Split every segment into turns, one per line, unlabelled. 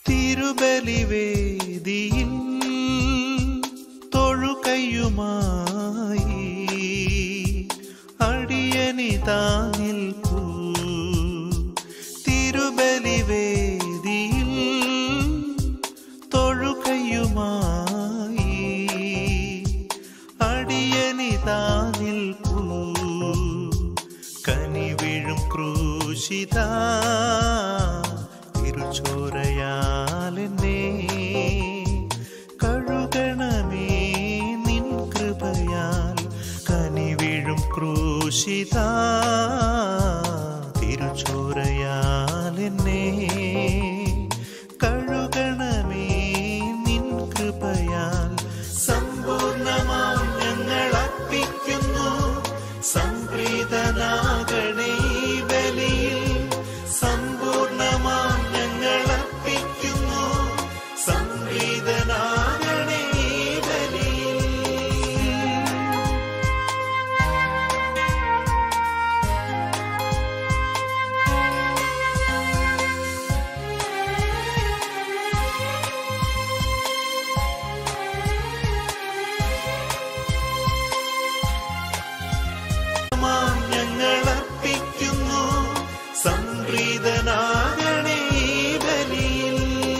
തിരുബലിവേദിയിൽ തൊഴുകയുമായി അടിയനിതാ നിൽക്കൂ തിരുബലിവേദിയിൽ തൊഴുകയുമായി അടിയനിതാ നിൽക്കൂ കനിവിഴും ക്രൂശിത തിരുച്ചോരയാലെന്നെ കഴുകണമേ നിൻ കൃപയാൽ കനിവിഴും ക്രൂശിത തിരുച്ചോരയാലെന്നെ കഴുകണമേ നിൻ കൃപയാൽ സമ്പൂർണമാം ഞങ്ങൾ അർപ്പിക്കുന്നു സംപ്രീതനാകണേ ഈ ബലിയിൽ സമ്പൂർണമാം ഞങ്ങൾ അർപ്പിക്കുന്നു സംപ്രീതനാകണേ ഈ ബലിയിൽ മാം ഞങ്ങൾ അർപ്പിക്കുന്നു സംപ്രീതനാകണേ ഈ ബലിയിൽ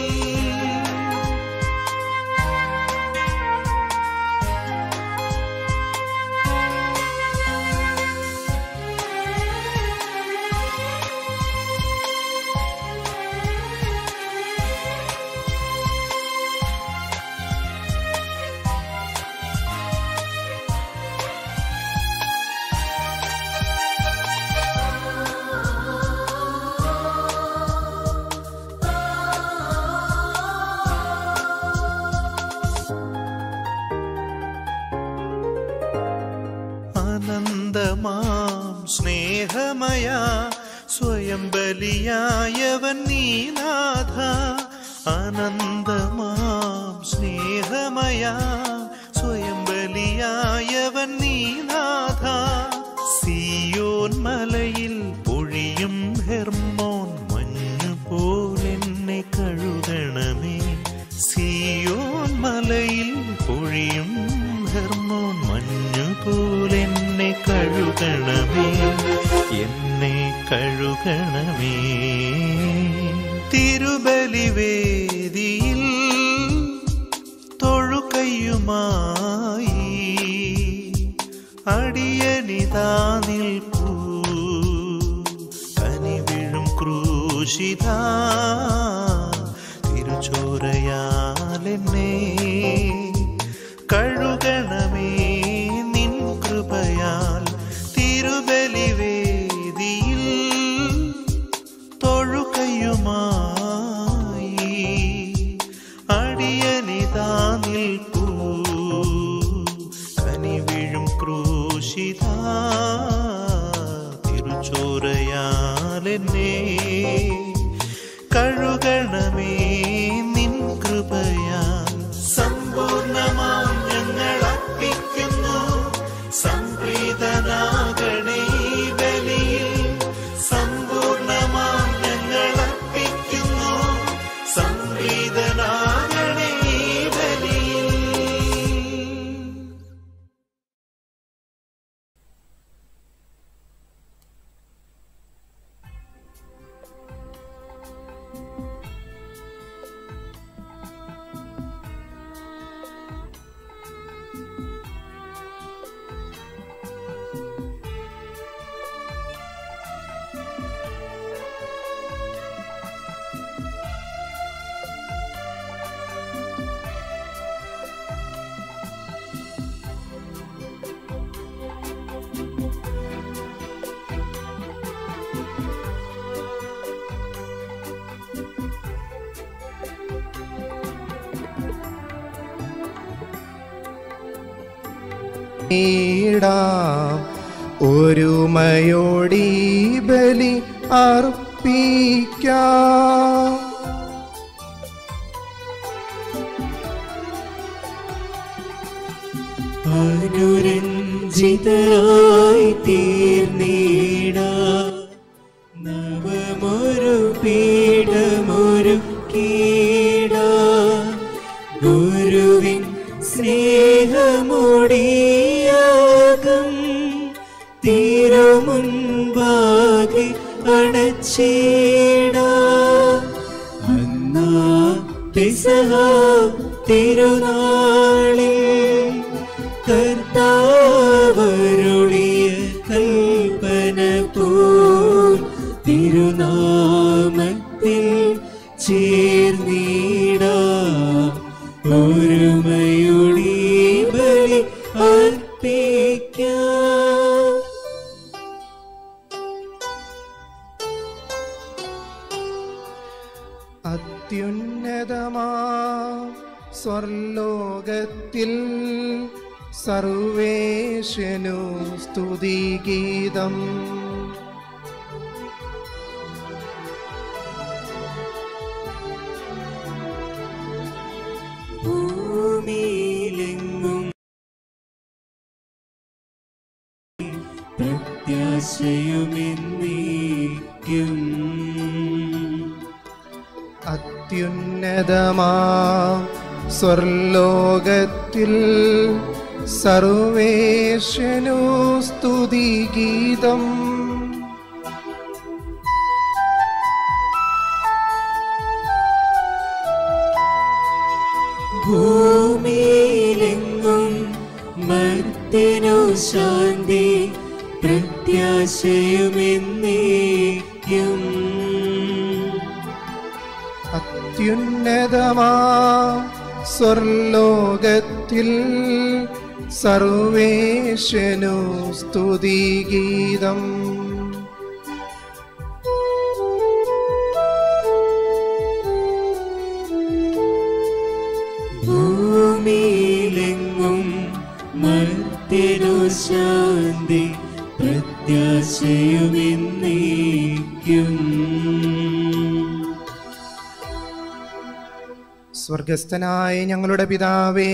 അനന്തമാം സ്നേഹമയ സ്വയം ബലിയായവൻ നീനാഥ അനന്തമാം സ്നേഹമയ സ്വയം ബലിയായവൻ നീനാഥ സിയോൻ മലയിൽ പൊഴിയും ഹെർമോൻ മഞ്ഞു പോലെന്നെ കഴുകണമേ സിയോൻ മലയിൽ പൊഴിയും ഹെർമോൻ മഞ്ഞു പോലെന്നെ കഴുകണമേ എന്നെ കഴുകണമേ തിരുബലിവേദിയിൽ തൊഴുകയുമായി അടിയനിതാ നിൽക്കൂ കനിവിഴും ക്രൂശിത തിരുച്ചോരയാലെന്നെ കഴുകണമേ നിൻ കൃപയാൽ തിരുബലിവേദിയിൽ തൊഴുകയുമായി അടിയനിതാ നിൽക്കൂ കനിവിഴും ക്രൂശിത തിരുച്ചോരയാലെന്നെ കഴുകണമേ നിൻ കൃപയാൽ സമ്പൂർണമാം ഞങ്ങൾ അർപ്പിക്കുന്നു സംപ്രീതനാകണേ ഈ ബലിയിൽ സമ്പൂർണമാം ഞങ്ങൾ അർപ്പിക്കുന്നു സംപ്രീതനാകണേ ഈ ബലിയിൽ
നേടാം ഒരുമയോടി ബലി അർപ്പിക്കാം
അനുരഞ്ജിതരായി തീർന്നീട നവമൊരു പീഠമൊരുക്കി തിരുമുൻപാകെ അണച്ചീട അന്നാ പിസഹ തിരുനാളിൽ കർത്താവരുളിയ കൽപ്പന പോൽ തിരുനാമത്തിൽ ചേർന്നീട ഒരുമയുടെ ബലി അർപ്പിക്കാം
അത്യുന്നതമാ സ്വർലോകത്തിൽ സർവേശനു സ്തുതിഗീതം
ഭൂമിയിലെങ്ങും പ്രത്യാശയുമെന്നേക്കും
അത്യുന്നതമാ സ്വർലോകത്തിൽ സർവേശനു സ്തുതിഗീതം
ഭൂമിയിലെങ്ങും മർത്തിനു ശാന്തി പ്രത്യാശയുമെന്നേക്കും
അത്യുന്നതമാ സ്വർലോകത്തിൽ സർവേശനു സ്തുതിഗീതം
ഭൂമിയിലെങ്ങും മർത്തിനു ശാന്തി പ്രത്യാശയുമെന്നേക്കും
സ്വർഗസ്ഥനായ ഞങ്ങളുടെ പിതാവേ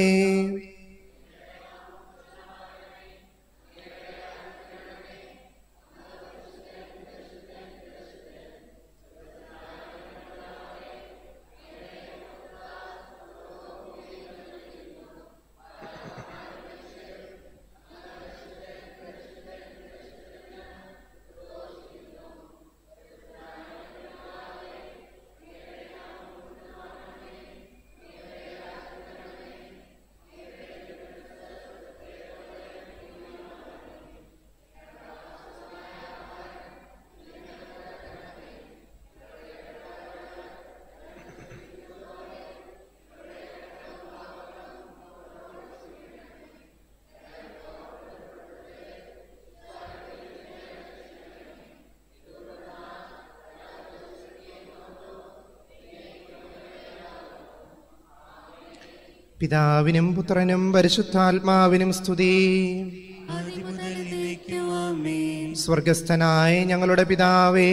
പിതാവിനും പുത്രനും പരിശുദ്ധാത്മാവിനും സ്തുതി
അതിമുതലിലേക്കും ആമേൻ
സ്വർഗസ്ഥനായ ഞങ്ങളുടെ പിതാവേ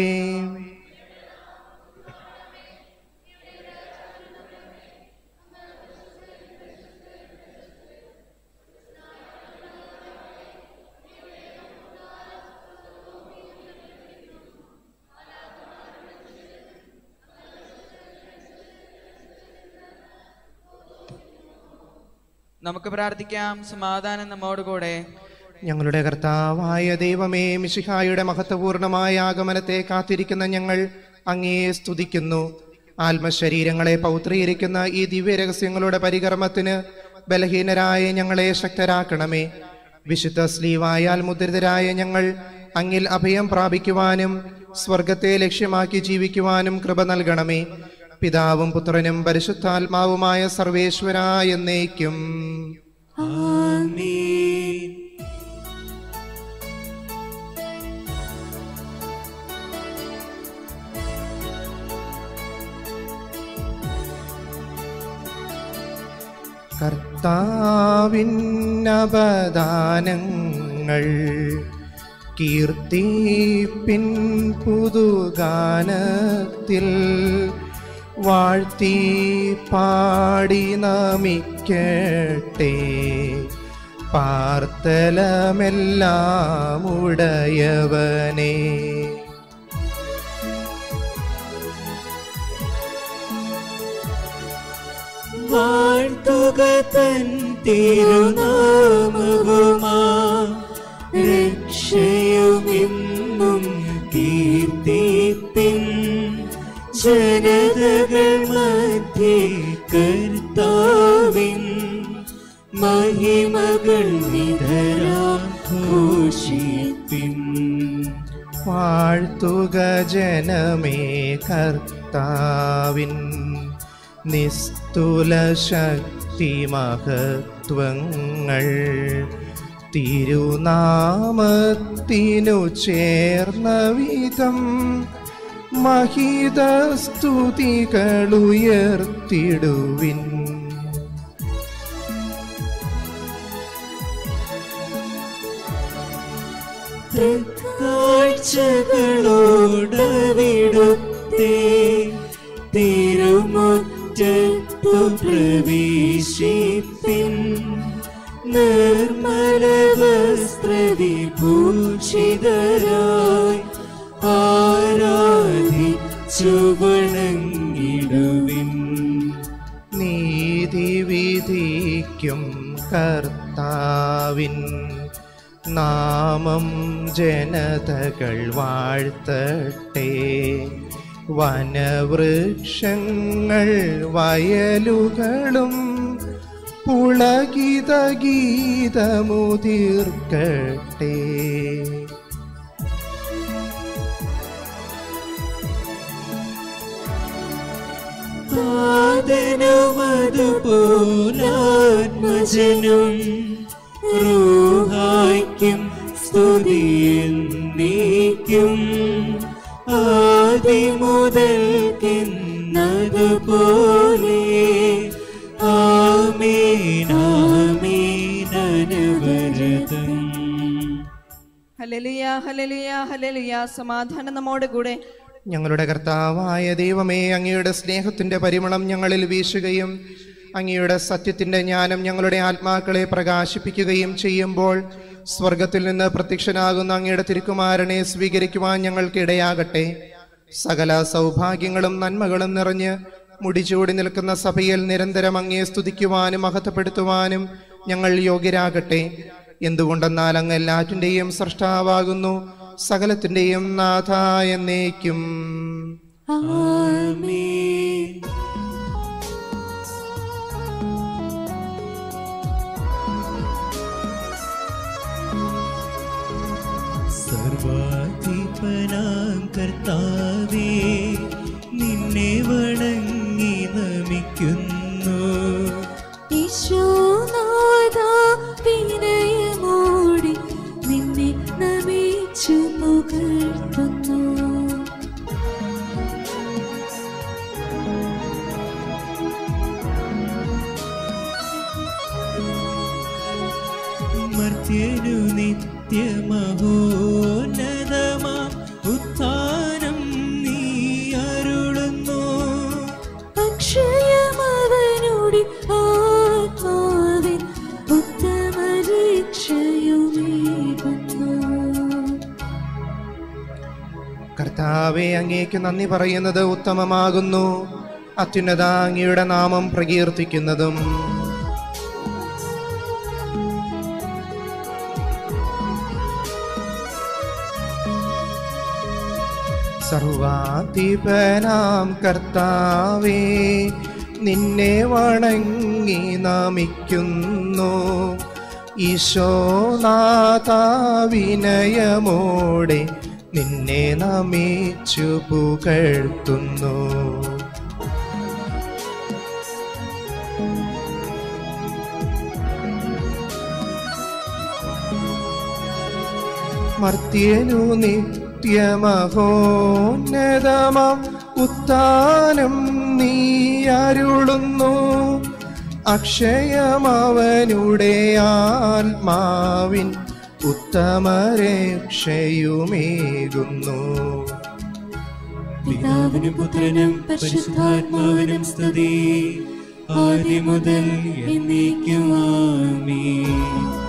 നമുക്ക് പ്രാർത്ഥിക്കാം സമാധാനം നമ്മോടുകൂടെ
ഞങ്ങളുടെ കർത്താവായ ദൈവമേ മിശിഹായുടെ മഹത്വപൂർണമായ ആഗമനത്തെ കാത്തിരിക്കുന്ന ഞങ്ങൾ അങ്ങയെ സ്തുതിക്കുന്നു ആത്മശരീരങ്ങളെ പൗത്രീകരിക്കുന്ന ഈ ദിവ്യരഹസ്യങ്ങളുടെ പരികർമ്മത്തിന് ബലഹീനരായ ഞങ്ങളെ ശക്തരാക്കണമേ വിശുദ്ധ സ്ലീവായാൽ മുദ്രിതരായ ഞങ്ങൾ അങ്ങിൽ അഭയം പ്രാപിക്കുവാനും സ്വർഗത്തെ ലക്ഷ്യമാക്കി ജീവിക്കുവാനും കൃപ നൽകണമേ പിതാവും പുത്രനും പരിശുദ്ധാത്മാവുമായ സർവേശ്വര എന്നേക്കും
ആമേൻ
കർത്താവിന്നപദാനങ്ങൾ കീർത്തിപ്പിൻ പുതുഗാനത്തിൽ വാഴ്ത്തി പാടി നമിക്കട്ടെ പാർത്തലമെല്ലാം ഉടയവനേ
വാഴ്ത്തുക തൻ തിരുനാമവുമാ രക്ഷയുമിൻ ജനതകൾ മധ്യേ കർത്താവിൻ മഹിമകൾ നിധരാഘോഷിപ്പിൻ
വാഴ്ത്തുക ജനമേ കർത്താവിൻ നിസ്തുല ശക്തി മഹത്വങ്ങൾ തിരുനാമത്തിനു ചേർന്ന വിധം മഹിത സ്തുതികളുയർത്തിടുവിൻ
കാഴ്ചകളോടവിടുത്തേ തിരുമുറ്റത്തു പ്രവേശിപ്പിൻ നിർമ്മല വസ്ത്രവിഭൂഷിതരായി ആരാധിച്ചു വണങ്ങിടുവിൻ
നീതി വിധിക്കും കർത്താവിൻ നാമം ജനതകൾ വാഴ്ത്തട്ടെ വനവൃക്ഷങ്ങൾ വയലുകളും പുളകിത ഗീതമുതിർക്കട്ടെ
സാധനമതുപോലാത്മജനും റൂഹായ്ക്കും സ്തുതിയിൽ നീക്കും ആദിമുതൽക്കെന്നതുപോലെ ആമീനാമീനവരതം
ഹലലിയ ഹലലിയ ഹലലിയ സമാധാനം നമ്മോട് കൂടെ
ഞങ്ങളുടെ കർത്താവായ ദൈവമേ അങ്ങയുടെ സ്നേഹത്തിന്റെ പരിമളം ഞങ്ങളിൽ വീശുകയും അങ്ങയുടെ സത്യത്തിന്റെ ജ്ഞാനം ഞങ്ങളുടെ ആത്മാക്കളെ പ്രകാശിപ്പിക്കുകയും ചെയ്യുമ്പോൾ സ്വർഗത്തിൽ നിന്ന് പ്രത്യക്ഷനാകുന്ന അങ്ങയുടെ തിരുക്കുമാരനെ സ്വീകരിക്കുവാൻ ഞങ്ങൾക്ക് ഇടയാകട്ടെ സകല സൗഭാഗ്യങ്ങളും നന്മകളും നിറഞ്ഞ് മുടിചൂടി നിൽക്കുന്ന സഭയിൽ നിരന്തരം അങ്ങയെ സ്തുതിക്കുവാനും മഹത്വപ്പെടുത്തുവാനും ഞങ്ങൾ യോഗ്യരാകട്ടെ എന്തുകൊണ്ടെന്നാൽ അങ്ങ് എല്ലാറ്റിൻ്റെയും സൃഷ്ടാവാകുന്നു സകലത്തിൻ്റെയും നാഥ എന്നേക്കും
ആമേൻ സർവാധിപനാം കർത്താവേ നിന്നെ വണങ്ങി നമിക്കുന്നു
ഈശോനാഥാ വിനയമോടെ നിന്നെ നമിച്ചു പുകഴ്ത്തുന്നു
മർത്യനു നിത്യമഹോന്നതമാ ഉത്ഥാനം നീ അരുളുന്നു
അക്ഷയമവനുടെ ആത്മാവിൻ ഉത്തമ രക്ഷയുമേകുന്നു
കർത്താവെ അങ്ങേക്ക് നന്ദി പറയുന്നത് ഉത്തമമാകുന്നു അത്യുന്നത അങ്ങയുടെ നാമം പ്രകീർത്തിക്കുന്നതും സർവാധിപനാം കർത്താവേ നിന്നെ വണങ്ങി നമിക്കുന്നു ഈശോനാഥ വിനയമോടെ നിന്നെ നമിച്ചു പുകഴ്ത്തുന്നു മർത്യനു നിത്യമഹോന്നതമാം ഉത്താനം നീ അരുളുന്നു അക്ഷയമവനുടെ ആത്മാവിൻ ഉത്തമരക്ഷയുമേകുന്നു
പിതാവിനും പുത്രനും പരിശുദ്ധാത്മാവിനും സ്തുതി ആദ്യം മുതൽ എന്നേക്കും ആമേൻ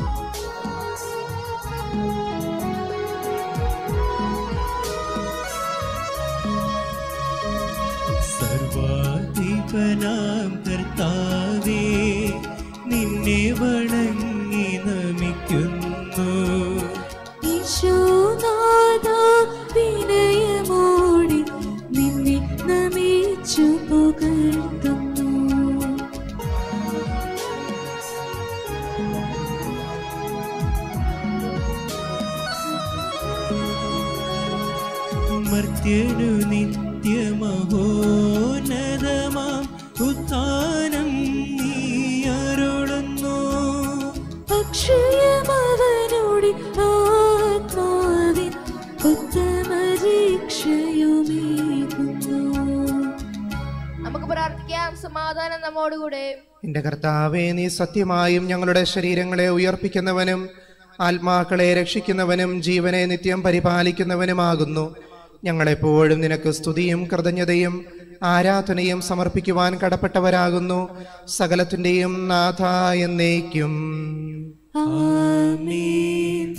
സർവാധിപനാം കർത്താവേ നിന്നെ വണങ്ങി നമിക്കുന്നു
ഈശോനാഥാ വിനയമോടെ നിന്നെ നമിച്ചു നമിച്ചു പുകഴ്ത്തുന്നു
മർത്യനു നിത്യമഹോന്നതമാം ഉത്ഥാനം നീ അരുളുന്നു
അക്ഷയമവനോടി ആത്മാവിൻ ഉത്തമരീക്ഷയുമേകുന്നു
നമുക്ക് പ്രാർത്ഥിക്കാം സമാധാനം നമ്മോടുകൂടെ
എന്റെ കർത്താവെ നീ സത്യമായും ഞങ്ങളുടെ ശരീരങ്ങളെ ഉയർപ്പിക്കുന്നവനും ആത്മാക്കളെ രക്ഷിക്കുന്നവനും ജീവനെ നിത്യം പരിപാലിക്കുന്നവനുമാകുന്നു ഞങ്ങളെപ്പോഴും നിനക്ക് സ്തുതിയും കൃതജ്ഞതയും ആരാധനയും സമർപ്പിക്കുവാൻ കടപ്പെട്ടവരാകുന്നു സകലത്തിൻ്റെയും നാഥ എന്നേക്കും
ആമേൻ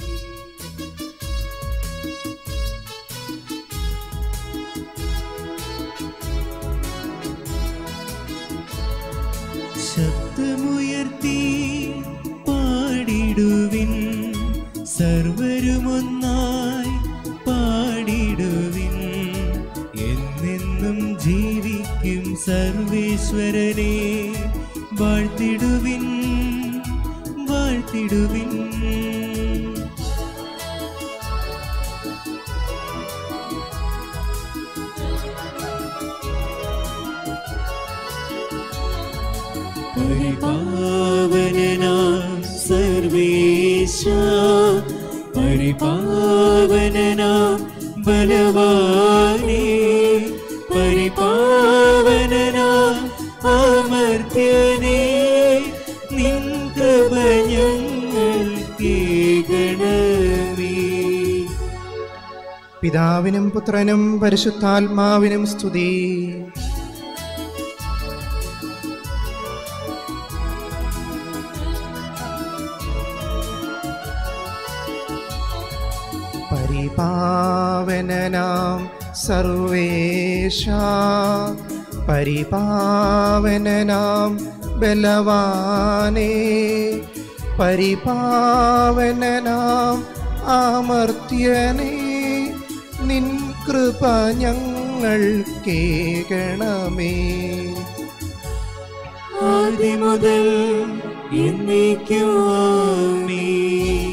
ശബ്ദമുയർത്തി പാടിടുവിൻ സർവരുമൊന്നായി പാടിടുവിൻ എന്നെന്നും ജീവിക്കും സർവേശ്വരനെ വാഴ്ത്തിടുവിൻ വാഴ്ത്തിടുവിൻ പരിപാവനനാം സർവേശ പരിപാവനനാം ബലവാനേ പരിപാവനനാം അമർത്യനേ നിൻ കൃപ ഞങ്ങൾ കേകണമേ
പിതാവിനും പുത്രനും പരിശുദ്ധാത്മാവിനും സ്തുതി പരിപാവനനാം സർവേശ പരിപാവനനാം ബലവാനേ പരിപാവനനാം അമർത്യനേ നിൻ കൃപ ഞങ്ങൾ കേകണമേ
ആദ്യമുതൽ എന്നേക്കും ആമേൻ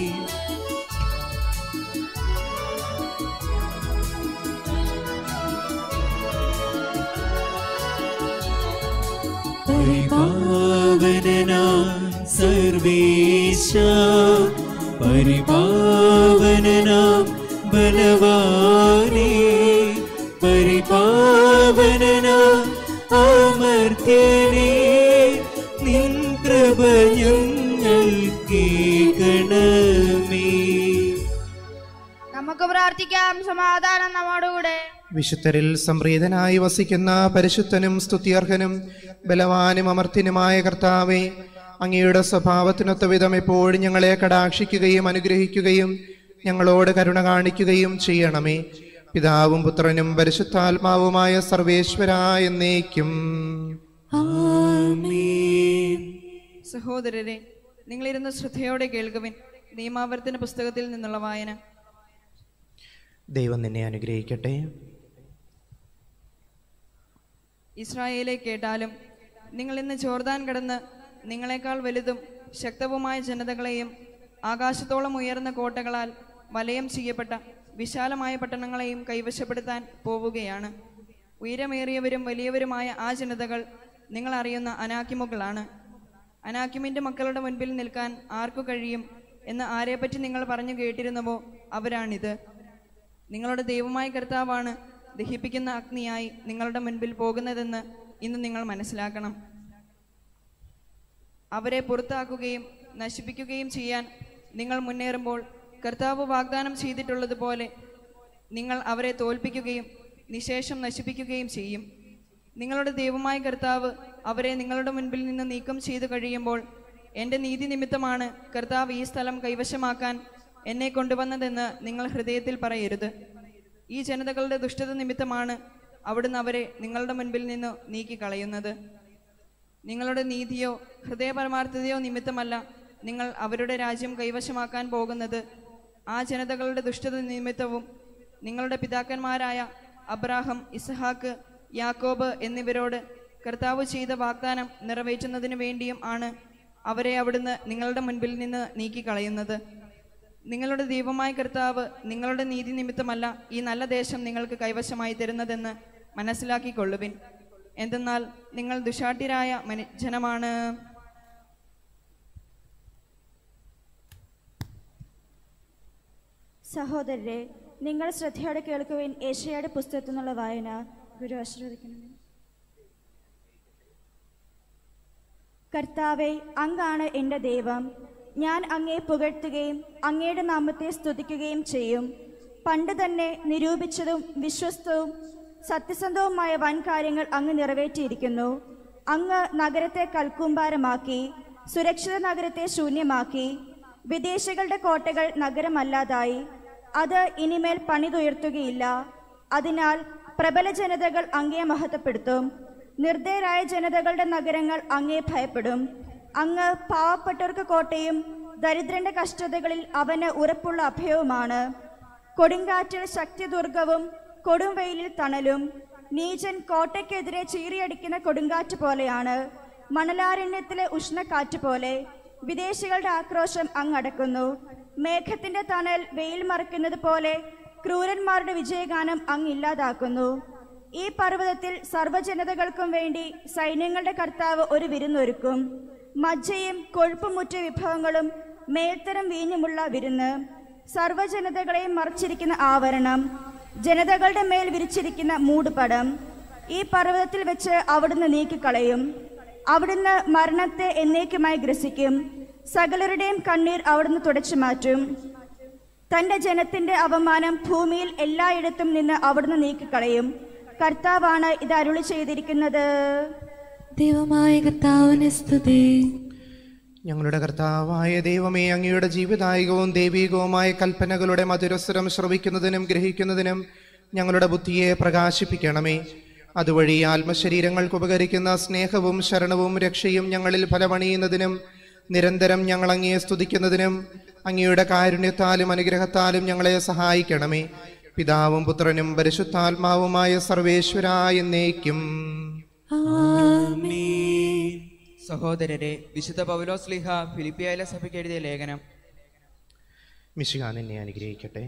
പരിപാവനനാം സർവേശ പരിപാവനനാം ബലവാനേ പരിപാവനനാം അമർത്യനേ നിൻ കൃപ ഞങ്ങൾ കേൾക്കണമേ
നമുക്ക് പ്രാർത്ഥിക്കാം സമാധാനം നമ്മോടുകൂടെ
വിശുദ്ധരിൽ സംപ്രീതനായി വസിക്കുന്ന പരിശുദ്ധനും സ്തുത്യർഹനും ബലവാനും അമർത്തിനുമായ കർത്താവെ അങ്ങയുടെ സ്വഭാവത്തിനൊത്ത വിധം എപ്പോഴും ഞങ്ങളെ കടാക്ഷിക്കുകയും അനുഗ്രഹിക്കുകയും ഞങ്ങളോട് കരുണ കാണിക്കുകയും ചെയ്യണമേ പിതാവും പുത്രനും പരിശുദ്ധാത്മാവുമായ സർവേശ്വര എന്നേക്കും
ആമേൻ
സഹോദരരെ നിങ്ങളിരുന്ന് ശ്രദ്ധയോടെ കേൾക്കുവിൻ നിയമാവർത്തന പുസ്തകത്തിൽ നിന്നുള്ള വായന
ദൈവം നിന്നെ അനുഗ്രഹിക്കട്ടെ
ഇസ്രായേലെ കേട്ടാലും നിങ്ങൾ ഇന്ന് ചോർദാൻ കടന്ന് നിങ്ങളെക്കാൾ വലുതും ശക്തവുമായ ജനതകളെയും ആകാശത്തോളം ഉയർന്ന കോട്ടകളാൽ വലയം ചെയ്യപ്പെട്ട വിശാലമായ പട്ടണങ്ങളെയും കൈവശപ്പെടുത്താൻ പോവുകയാണ് ഉയരമേറിയവരും വലിയവരുമായ ആ ജനതകൾ നിങ്ങൾ അറിയുന്ന അനാക്കിമുകളാണ് അനാക്കിമിന്റെ മക്കളുടെ മുൻപിൽ നിൽക്കാൻ ആർക്കു കഴിയും എന്ന് ആരെപ്പറ്റി നിങ്ങൾ പറഞ്ഞു കേട്ടിരുന്നുവോ അവരാണിത് നിങ്ങളുടെ ദൈവമായ കർത്താവാണ് ദഹിപ്പിക്കുന്ന അഗ്നിയായി നിങ്ങളുടെ മുൻപിൽ പോകുന്നതെന്ന് ഇന്ന് നിങ്ങൾ മനസ്സിലാക്കണം അവരെ പുറത്താക്കുകയും നശിപ്പിക്കുകയും ചെയ്യാൻ നിങ്ങൾ മുന്നേറുമ്പോൾ കർത്താവ് വാഗ്ദാനം ചെയ്തിട്ടുള്ളതുപോലെ നിങ്ങൾ അവരെ തോൽപ്പിക്കുകയും നിശേഷം നശിപ്പിക്കുകയും ചെയ്യും നിങ്ങളുടെ ദൈവമായ കർത്താവ് അവരെ നിങ്ങളുടെ മുൻപിൽ നിന്ന് നീക്കം ചെയ്തു കഴിയുമ്പോൾ എൻ്റെ നീതി നിമിത്തമാണ് കർത്താവ് ഈ സ്ഥലം കൈവശമാക്കാൻ എന്നെ കൊണ്ടുവന്നതെന്ന് നിങ്ങൾ ഹൃദയത്തിൽ പറയരുത് ഈ ജനതകളുടെ ദുഷ്ടത നിമിത്തമാണ് അവിടുന്ന് അവരെ നിങ്ങളുടെ മുൻപിൽ നിന്ന് നീക്കിക്കളയുന്നത് നിങ്ങളുടെ നീതിയോ ഹൃദയപരമാർത്ഥതയോ നിമിത്തമല്ല നിങ്ങൾ അവരുടെ രാജ്യം കൈവശമാക്കാൻ പോകുന്നത് ആ ജനതകളുടെ ദുഷ്ടത നിമിത്തവും നിങ്ങളുടെ പിതാക്കന്മാരായ അബ്രാഹം ഇസഹാക്ക് യാക്കോബ് എന്നിവരോട് കർത്താവ് ചെയ്ത വാഗ്ദാനം നിറവേറ്റുന്നതിനു വേണ്ടിയും ആണ് അവരെ അവിടുന്ന് നിങ്ങളുടെ മുൻപിൽ നിന്ന് നീക്കിക്കളയുന്നത് നിങ്ങളുടെ ദൈവമായ കർത്താവ് നിങ്ങളുടെ നീതി നിമിത്തമല്ല ഈ നല്ല ദേശം നിങ്ങൾക്ക് കൈവശമായി തരുന്നതെന്ന് മനസ്സിലാക്കിക്കൊള്ളുവിൻ എന്തെന്നാൽ നിങ്ങൾ ദുഷാട്ടിരായ മനി ജനമാണ്
സഹോദരരെ നിങ്ങൾ ശ്രദ്ധയോടെ കേൾക്കുവിൻ ഏഷ്യയുടെ പുസ്തകത്തിൽ നിന്നുള്ള വായന ഗുരു ആശീർവദിക്കണമേ കർത്താവെ അങ്ങാണ് എൻ്റെ ദൈവം ഞാൻ അങ്ങയെ പുകഴ്ത്തുകയും അങ്ങയുടെ നാമത്തെ സ്തുതിക്കുകയും ചെയ്യും പണ്ട് തന്നെ നിരൂപിച്ചതും വിശ്വസ്തവും സത്യസന്ധവുമായ വൻ കാര്യങ്ങൾ അങ്ങ് നിറവേറ്റിയിരിക്കുന്നു അങ്ങ് നഗരത്തെ കൽക്കൂമ്പാരമാക്കി സുരക്ഷിത നഗരത്തെ ശൂന്യമാക്കി വിദേശികളുടെ കോട്ടകൾ നഗരമല്ലാതായി അത് ഇനിമേൽ പണിതുയർത്തുകയില്ല അതിനാൽ പ്രബല ജനതകൾ അങ്ങയെ മഹത്വപ്പെടുത്തും നിർദ്ദയരായ ജനതകളുടെ നഗരങ്ങൾ അങ്ങേ ഭയപ്പെടും അങ്ങ് പാവപ്പെട്ടവർക്ക് കോട്ടയും ദരിദ്രന്റെ കഷ്ടതകളിൽ അവന് ഉറപ്പുള്ള അഭയവുമാണ് കൊടുങ്കാറ്റിൽ ശക്തിദുർഗവും കൊടുംവെയിലിൽ തണലും നീചൻ കോട്ടയ്ക്കെതിരെ ചീറിയടിക്കുന്ന കൊടുങ്കാറ്റ് പോലെയാണ് മണലാരണ്യത്തിലെ ഉഷ്ണക്കാറ്റ് പോലെ വിദേശികളുടെ ആക്രോശം അങ്ങടക്കുന്നു മേഘത്തിന്റെ തണൽ വെയിൽ മറക്കുന്നത് പോലെ ക്രൂരന്മാരുടെ വിജയഗാനം അങ്ങ് ഇല്ലാതാക്കുന്നു ഈ പർവ്വതത്തിൽ സർവ്വജനതകൾക്കും വേണ്ടി സൈന്യങ്ങളുടെ കർത്താവ് ഒരു വിരുന്നൊരുക്കും മജ്ജയും കൊഴുപ്പുമുറ്റ വിഭവങ്ങളും മേൽത്തരം വീഞ്ഞുമുള്ള വിരുന്ന് സർവ്വജനതകളെയും മറച്ചിരിക്കുന്ന ആവരണം ജനതകളുടെ മേൽ വിരിച്ചിരിക്കുന്ന മൂടുപടം ഈ പർവ്വതത്തിൽ വെച്ച് അവിടുന്ന് നീക്കിക്കളയും അവിടുന്ന് മരണത്തെ എന്നേക്കുമായി ഗ്രസിക്കും സകലരുടെയും കണ്ണീർ അവിടുന്ന് തുടച്ചു മാറ്റും തന്റെ ജനത്തിന്റെ അവമാനം ഭൂമിയിൽ എല്ലായിടത്തും നിന്ന് അവിടുന്ന് നീക്കിക്കളയും കർത്താവാണ് ഇത് അരുളി ചെയ്തിരിക്കുന്നത്
ദൈവമായ കർത്താവിന് സ്തുതി
ഞങ്ങളുടെ കർത്താവായ ദൈവമേ അങ്ങയുടെ ജീവിതായികവും ദൈവികവുമായ കൽപ്പനകളുടെ മധുരസ്വരം ശ്രവിക്കുന്നതിനും ഗ്രഹിക്കുന്നതിനും ഞങ്ങളുടെ ബുദ്ധിയെ പ്രകാശിപ്പിക്കണമേ അതുവഴി ആത്മശരീരങ്ങൾക്ക് ഉപകരിക്കുന്ന സ്നേഹവും ശരണവും രക്ഷയും ഞങ്ങളിൽ ഫലമണിയുന്നതിനും നിരന്തരം ഞങ്ങൾ അങ്ങയെ സ്തുതിക്കുന്നതിനും അങ്ങയുടെ കാരുണ്യത്താലും അനുഗ്രഹത്താലും ഞങ്ങളെ സഹായിക്കണമേ പിതാവും പുത്രനും പരിശുദ്ധാത്മാവുമായ സർവേശ്വരായ എന്നേക്കും
ആമേൻ
സഹോദരരെ വിശുദ്ധ പൗലോസ്ലിഹ ഫിലിപ്പിയായിലെ സഭയ്ക്ക് എഴുതിയ ലേഖനം
മിശിക നിന്നെ അനുഗ്രഹിക്കട്ടെ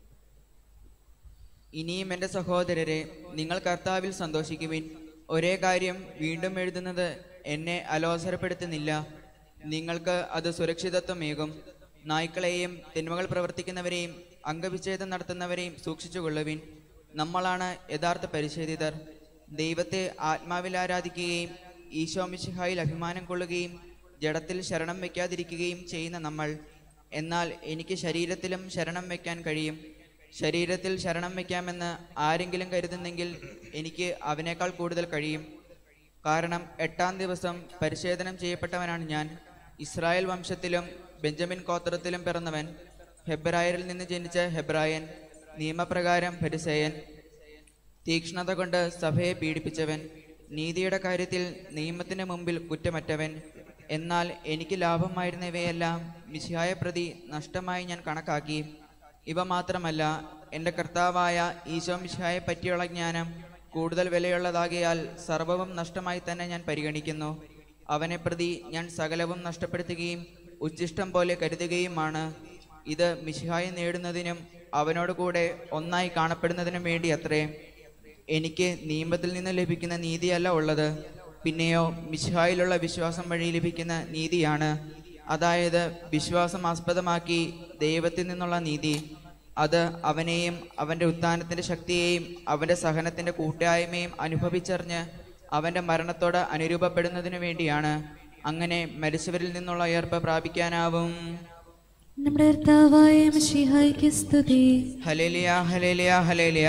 ഇനിയും എൻ്റെ സഹോദരരെ നിങ്ങൾ കർത്താവിൽ സന്തോഷിക്കുവിൻ ഒരേ കാര്യം വീണ്ടും എഴുതുന്നത് എന്നെ അലോസരപ്പെടുത്തുന്നില്ല നിങ്ങൾക്ക് അത് സുരക്ഷിതത്വമേകും നായ്ക്കളെയും തിന്മകൾ പ്രവർത്തിക്കുന്നവരെയും അംഗവിച്ഛേദം നടത്തുന്നവരെയും സൂക്ഷിച്ചുകൊള്ളുവിൻ നമ്മളാണ് യഥാർത്ഥ പരിശോധിതർ ദൈവത്തെ ആത്മാവിൽ ആരാധിക്കുകയും ഈശോ മിശിഹായിൽ അഭിമാനം കൊള്ളുകയും ജഡത്തിൽ ശരണം വയ്ക്കാതിരിക്കുകയും ചെയ്യുന്ന നമ്മൾ എന്നാൽ എനിക്ക് ശരീരത്തിലും ശരണം വയ്ക്കാൻ കഴിയും ശരീരത്തിൽ ശരണം വയ്ക്കാമെന്ന് ആരെങ്കിലും കരുതുന്നെങ്കിൽ എനിക്ക് അവനേക്കാൾ കൂടുതൽ കഴിയും കാരണം എട്ടാം ദിവസം പരിശോധനം ചെയ്യപ്പെട്ടവനാണ് ഞാൻ ഇസ്രായേൽ വംശത്തിലും ബെഞ്ചമിൻ ഗോത്രത്തിലും പിറന്നവൻ ഹെബ്രായരിൽ നിന്ന് ജനിച്ച ഹെബ്രായൻ നിയമപ്രകാരം പരിസയൻ തീക്ഷ്ണത കൊണ്ട് സഭയെ പീഡിപ്പിച്ചവൻ നീതിയുടെ കാര്യത്തിൽ നിയമത്തിന് മുമ്പിൽ കുറ്റമറ്റവൻ എന്നാൽ എനിക്ക് ലാഭമായിരുന്നവയെല്ലാം മിശിഹായ പ്രതി നഷ്ടമായി ഞാൻ കണക്കാക്കി ഇവ മാത്രമല്ല എൻ്റെ കർത്താവായ ഈശോ മിശിഹായെ പറ്റിയുള്ള ജ്ഞാനം കൂടുതൽ വിലയുള്ളതാകിയാൽ സർവവും നഷ്ടമായി തന്നെ ഞാൻ പരിഗണിക്കുന്നു അവനെ പ്രതി ഞാൻ സകലവും നഷ്ടപ്പെടുത്തുകയും ഉച്ഛിഷ്ടം പോലെ കരുതുകയുമാണ് ഇത് മിശിഹായെ നേടുന്നതിനും അവനോട് കൂടെ ഒന്നായി കാണപ്പെടുന്നതിനും വേണ്ടി അത്രേ എനിക്ക് നിയമത്തിൽ നിന്ന് ലഭിക്കുന്ന നീതിയല്ല ഉള്ളത് പിന്നെയോ മിശിഹായിലുള്ള വിശ്വാസം വഴി ലഭിക്കുന്ന നീതിയാണ് അതായത് വിശ്വാസം ആസ്പദമാക്കി ദൈവത്തിൽ നിന്നുള്ള നീതി അത് അവനെയും അവൻ്റെ ഉത്ഥാനത്തിൻ്റെ ശക്തിയെയും അവൻ്റെ സഹനത്തിൻ്റെ കൂട്ടായ്മയും അനുഭവിച്ചറിഞ്ഞ് അവൻ്റെ മരണത്തോട് അനുരൂപപ്പെടുന്നതിനു വേണ്ടിയാണ് അങ്ങനെ മരിച്ചവരിൽ നിന്നുള്ള ഉയർപ്പ് പ്രാപിക്കാനാവും
നമ്മുടെ കർത്താവായ മഷിഹായ്ക്ക് സ്തുതി
ഹലേലിയ ഹലേലിയ ഹലേലിയ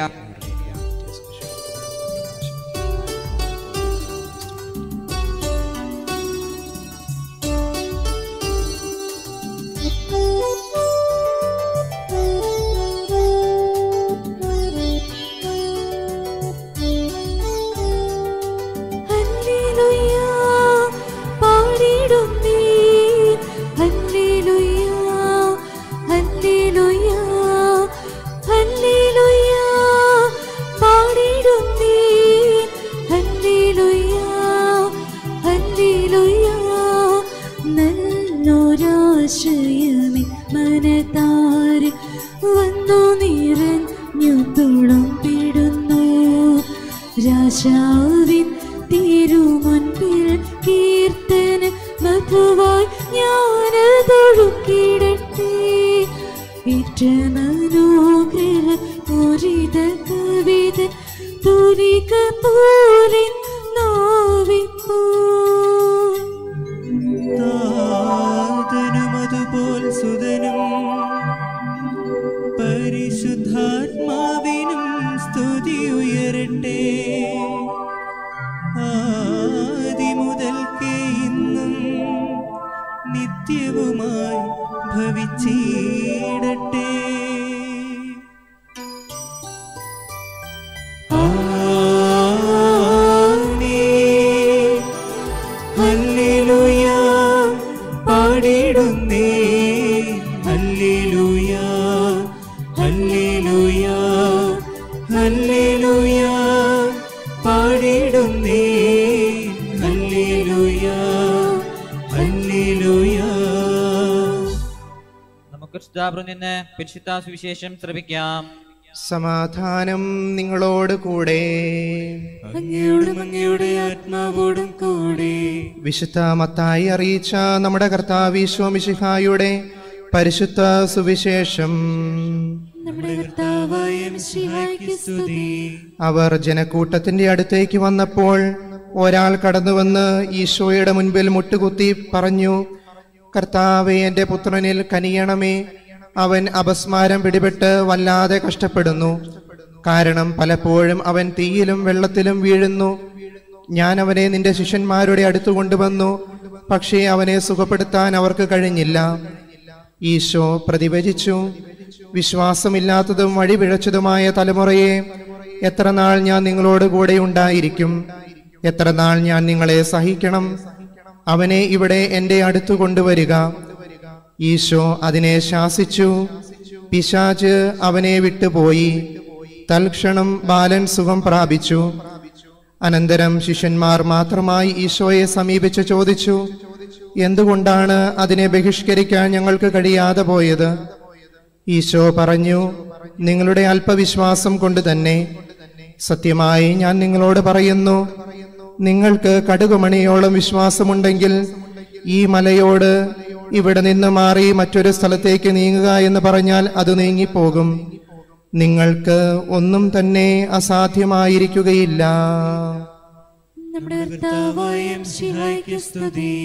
ഹല്ലേലൂയ പാടിടുന്നേ ഹല്ലേലൂയ ഹല്ലേലൂയ ഹല്ലേലൂയ
മുതൽക്കേ ഇന്നും നിത്യവുമായി ഭവിച്ചിടട്ടെ ആമേൻ. ഹല്ലേലൂയ പാടിടുന്നേ ഹല്ലേലൂയ ഹല്ലേലൂയ ഹല്ലേലൂയ പാടിടുന്നേ ഹല്ലേലൂയ ഹല്ലേലൂയ
നമുക്ക് സ്റ്റാബ്രിൽ നിന്ന് പരിശുദ്ധ സുവിശേഷം ശ്രമിക്കാം
സമാധാനം നിങ്ങളോട് കൂടെ
അങ്ങയോടും അങ്ങയുടെ ആത്മാവോടും കൂടെ
വിശുദ്ധ മത്തായി അറിയിച്ച നമ്മുടെ കർത്താവിശ്വമിഷിഹായുടെ പരിശുദ്ധ സുവിശേഷം
നമ്മുടെ കർത്താവായ മിശിഹായ്ക്ക് സ്തുതി
അവർ ജനക്കൂട്ടത്തിന്റെ അടുത്തേക്ക് വന്നപ്പോൾ ഒരാൾ കടന്നുവന്ന് ഈശോയുടെ മുൻപിൽ മുട്ടുകുത്തി പറഞ്ഞു കർത്താവെ എൻ്റെ പുത്രനിൽ കനിയണമേ അവൻ അപസ്മാരം പിടിപെട്ട് വല്ലാതെ കഷ്ടപ്പെടുന്നു കാരണം പലപ്പോഴും അവൻ തീയിലും വെള്ളത്തിലും വീഴുന്നു ഞാൻ അവനെ നിന്റെ ശിഷ്യന്മാരുടെ അടുത്ത് കൊണ്ടുവന്നു പക്ഷേ അവനെ സുഖപ്പെടുത്താൻ അവർക്ക് കഴിഞ്ഞില്ല ഈശോ പ്രതിവചിച്ചു വിശ്വാസമില്ലാത്തതും വഴിപിഴച്ചതുമായ തലമുറയെ എത്ര നാൾ ഞാൻ നിങ്ങളോട് കൂടെ ഉണ്ടായിരിക്കും എത്ര നാൾ ഞാൻ നിങ്ങളെ സഹിക്കണം അവനെ ഇവിടെ എൻ്റെ അടുത്ത് കൊണ്ടുവരിക ഈശോ അതിനെ ശാസിച്ചു പിശാച് അവനെ വിട്ടുപോയി തൽക്ഷണം ബാലൻ സുഖം പ്രാപിച്ചു അനന്തരം ശിഷ്യന്മാർ മാത്രമായി ഈശോയെ സമീപിച്ച് ചോദിച്ചു എന്തുകൊണ്ടാണ് അതിനെ ബഹിഷ്കരിക്കാൻ ഞങ്ങൾക്ക് കഴിയാതെ പോയത് ഈശോ പറഞ്ഞു നിങ്ങളുടെ അല്പവിശ്വാസം കൊണ്ട് തന്നെ സത്യമായി ഞാൻ നിങ്ങളോട് പറയുന്നു നിങ്ങൾക്ക് കടുകുമണിയോളം വിശ്വാസമുണ്ടെങ്കിൽ ഈ മലയോട് ഇവിടെ നിന്ന് മാറി മറ്റൊരു സ്ഥലത്തേക്ക് നീങ്ങുക എന്ന് പറഞ്ഞാൽ അത് നീങ്ങിപ്പോകും നിങ്ങൾക്ക് ഒന്നും തന്നെ അസാധ്യമായിരിക്കുകയില്ല
നമ്മുടെ കർത്താവായ മിശിഹായ്ക്ക് സ്തുതി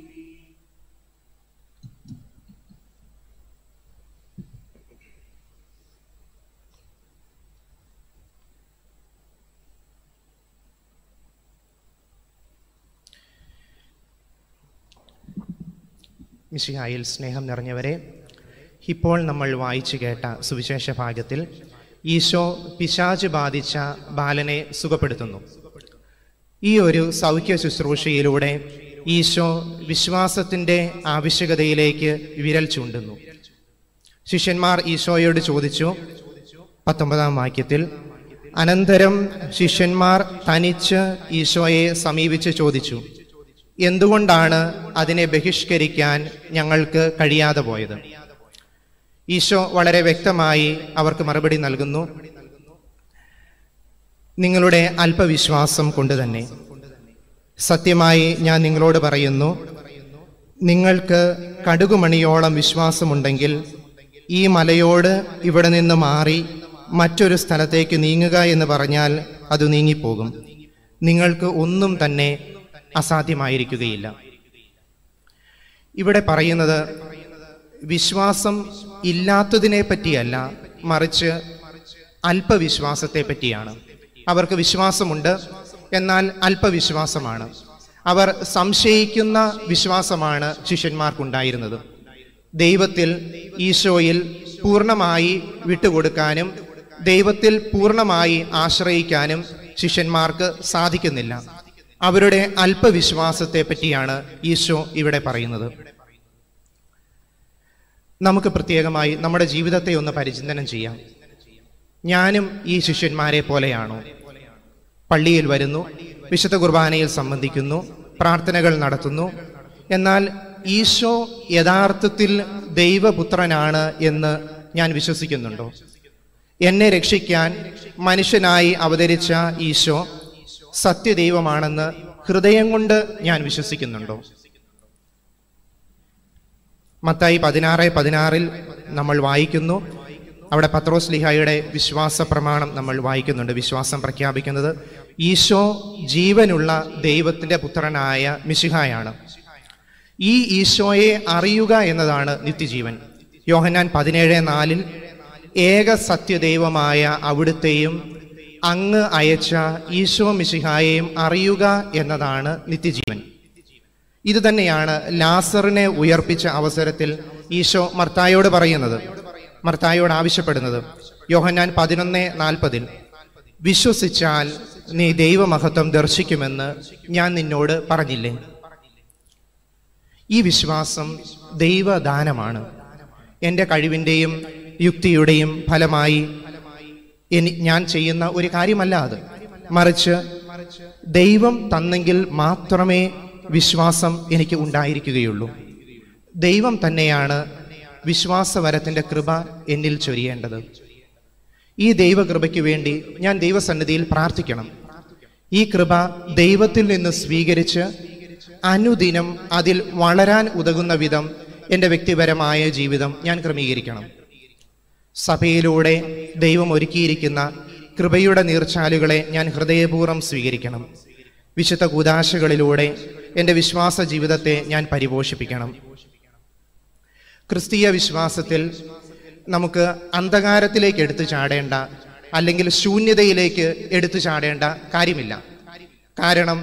മിശിഹായിൽ സ്നേഹം നിറഞ്ഞവരെ ഇപ്പോൾ നമ്മൾ വായിച്ചു കേട്ട സുവിശേഷ ഭാഗത്തിൽ ഈശോ പിശാച് ബാധിച്ച ബാലനെ സുഖപ്പെടുത്തുന്നു ഈ ഒരു സൗഖ്യ ശുശ്രൂഷയിലൂടെ ഈശോ വിശ്വാസത്തിൻ്റെ ആവശ്യകതയിലേക്ക് വിരൽ ചൂണ്ടുന്നു ശിഷ്യന്മാർ ഈശോയോട് ചോദിച്ചു പത്തൊമ്പതാം വാക്യത്തിൽ അനന്തരം ശിഷ്യന്മാർ തനിച്ച് ഈശോയെ സമീപിച്ച് ചോദിച്ചു എന്തുകൊണ്ടാണ് അതിനെ ബഹിഷ്കരിക്കാൻ ഞങ്ങൾക്ക് കഴിയാതെ പോയത് ഈശോ വളരെ വ്യക്തമായി അവർക്ക് മറുപടി നൽകുന്നു നിങ്ങളുടെ അല്പവിശ്വാസം കൊണ്ട് തന്നെ സത്യമായി ഞാൻ നിങ്ങളോട് പറയുന്നു നിങ്ങൾക്ക് കടുകുമണിയോളം വിശ്വാസമുണ്ടെങ്കിൽ ഈ മലയോട് ഇവിടെ നിന്ന് മാറി മറ്റൊരു സ്ഥലത്തേക്ക് നീങ്ങുക എന്ന് പറഞ്ഞാൽ അത് നീങ്ങിപ്പോകും നിങ്ങൾക്ക് ഒന്നും തന്നെ അസാധ്യമായിരിക്കുകയില്ല ഇവിടെ പറയുന്നത് വിശ്വാസം ഇല്ലാത്തതിനെ പറ്റിയല്ല മറിച്ച് അല്പവിശ്വാസത്തെ പറ്റിയാണ് അവർക്ക് വിശ്വാസമുണ്ട് എന്നാൽ അല്പവിശ്വാസമാണ് അവർ സംശയിക്കുന്ന വിശ്വാസമാണ് ശിഷ്യന്മാർക്കുണ്ടായിരുന്നത് ദൈവത്തിൽ ഈശോയിൽ പൂർണ്ണമായി വിട്ടുകൊടുക്കാനും ദൈവത്തിൽ പൂർണ്ണമായി ആശ്രയിക്കാനും ശിഷ്യന്മാർക്ക് സാധിക്കുന്നില്ല അവരുടെ അല്പവിശ്വാസത്തെ പറ്റിയാണ് ഈശോ ഇവിടെ പറയുന്നത് നമുക്ക് പ്രത്യേകമായി നമ്മുടെ ജീവിതത്തെ ഒന്ന് പരിചിന്തനം ചെയ്യാം ഞാനും ഈ ശിഷ്യന്മാരെ പോലെയാണോ പള്ളിയിൽ വരുന്നു വിശുദ്ധ കുർബാനയിൽ സംബന്ധിക്കുന്നു പ്രാർത്ഥനകൾ നടത്തുന്നു എന്നാൽ ഈശോ യഥാർത്ഥത്തിൽ ദൈവപുത്രനാണ് എന്ന് ഞാൻ വിശ്വസിക്കുന്നുണ്ടോ എന്നെ രക്ഷിക്കാൻ മനുഷ്യനായി അവതരിച്ച ഈശോ സത്യദൈവമാണെന്ന് ഹൃദയം കൊണ്ട് ഞാൻ വിശ്വസിക്കുന്നുണ്ടോ മത്തായി പതിനാറ് പതിനാറിൽ നമ്മൾ വായിക്കുന്നു അവിടെ പത്രോസ് ലിഹായുടെ വിശ്വാസ പ്രമാണം നമ്മൾ വായിക്കുന്നുണ്ട് വിശ്വാസം പ്രഖ്യാപിക്കുന്നത് ഈശോ ജീവനുള്ള ദൈവത്തിന്റെ പുത്രനായ മിശിഹായാണ് ഈ ഈശോയെ അറിയുക എന്നതാണ് നിത്യജീവൻ യോഹന്നാൻ പതിനേഴ് നാലിൽ ഏക സത്യദൈവമായ അവിടുത്തെയും അങ്ങ് അയച്ച ഈശോ മിശിഹായെയും അറിയുക എന്നതാണ് നിത്യജീവൻ ഇത് തന്നെയാണ് ലാസറിനെ ഉയർപ്പിച്ച അവസരത്തിൽ ഈശോ മർത്തായോട് പറയുന്നത് മർത്തായോട് ആവശ്യപ്പെടുന്നത് യോഹന്നാൻ പതിനൊന്ന് നാൽപ്പതിൽ വിശ്വസിച്ചാൽ നീ ദൈവമഹത്വം ദർശിക്കുമെന്ന് ഞാൻ നിന്നോട് പറഞ്ഞില്ലേ ഈ വിശ്വാസം ദൈവദാനമാണ് എൻ്റെ കഴിവിൻ്റെയും യുക്തിയുടെയും ഫലമായി എനി ഞാൻ ചെയ്യുന്ന ഒരു കാര്യമല്ല അത് മറിച്ച് ദൈവം തന്നെങ്കിൽ മാത്രമേ വിശ്വാസം എനിക്ക് ഉണ്ടായിരിക്കുകയുള്ളൂ ദൈവം തന്നെയാണ് വിശ്വാസവരത്തിൻ്റെ കൃപ എന്നിൽ ചൊരിയേണ്ടത് ഈ ദൈവകൃപയ്ക്ക് വേണ്ടി ഞാൻ ദൈവസന്നിധിയിൽ പ്രാർത്ഥിക്കണം ഈ കൃപ ദൈവത്തിൽ നിന്ന് സ്വീകരിച്ച് അനുദിനം അതിൽ വളരാൻ ഉതകുന്ന വിധം എൻ്റെ വ്യക്തിപരമായ ജീവിതം ഞാൻ ക്രമീകരിക്കണം സഭയിലൂടെ ദൈവം ഒരുക്കിയിരിക്കുന്ന കൃപയുടെ നീർച്ചാലുകളെ ഞാൻ ഹൃദയപൂർവ്വം സ്വീകരിക്കണം വിശുദ്ധ കൂതാശകളിലൂടെ എൻ്റെ വിശ്വാസ ജീവിതത്തെ ഞാൻ പരിപോഷിപ്പിക്കണം ക്രിസ്തീയ വിശ്വാസത്തിൽ നമുക്ക് അന്ധകാരത്തിലേക്ക് എടുത്തു ചാടേണ്ട അല്ലെങ്കിൽ ശൂന്യതയിലേക്ക് എടുത്തു ചാടേണ്ട കാര്യമില്ല കാരണം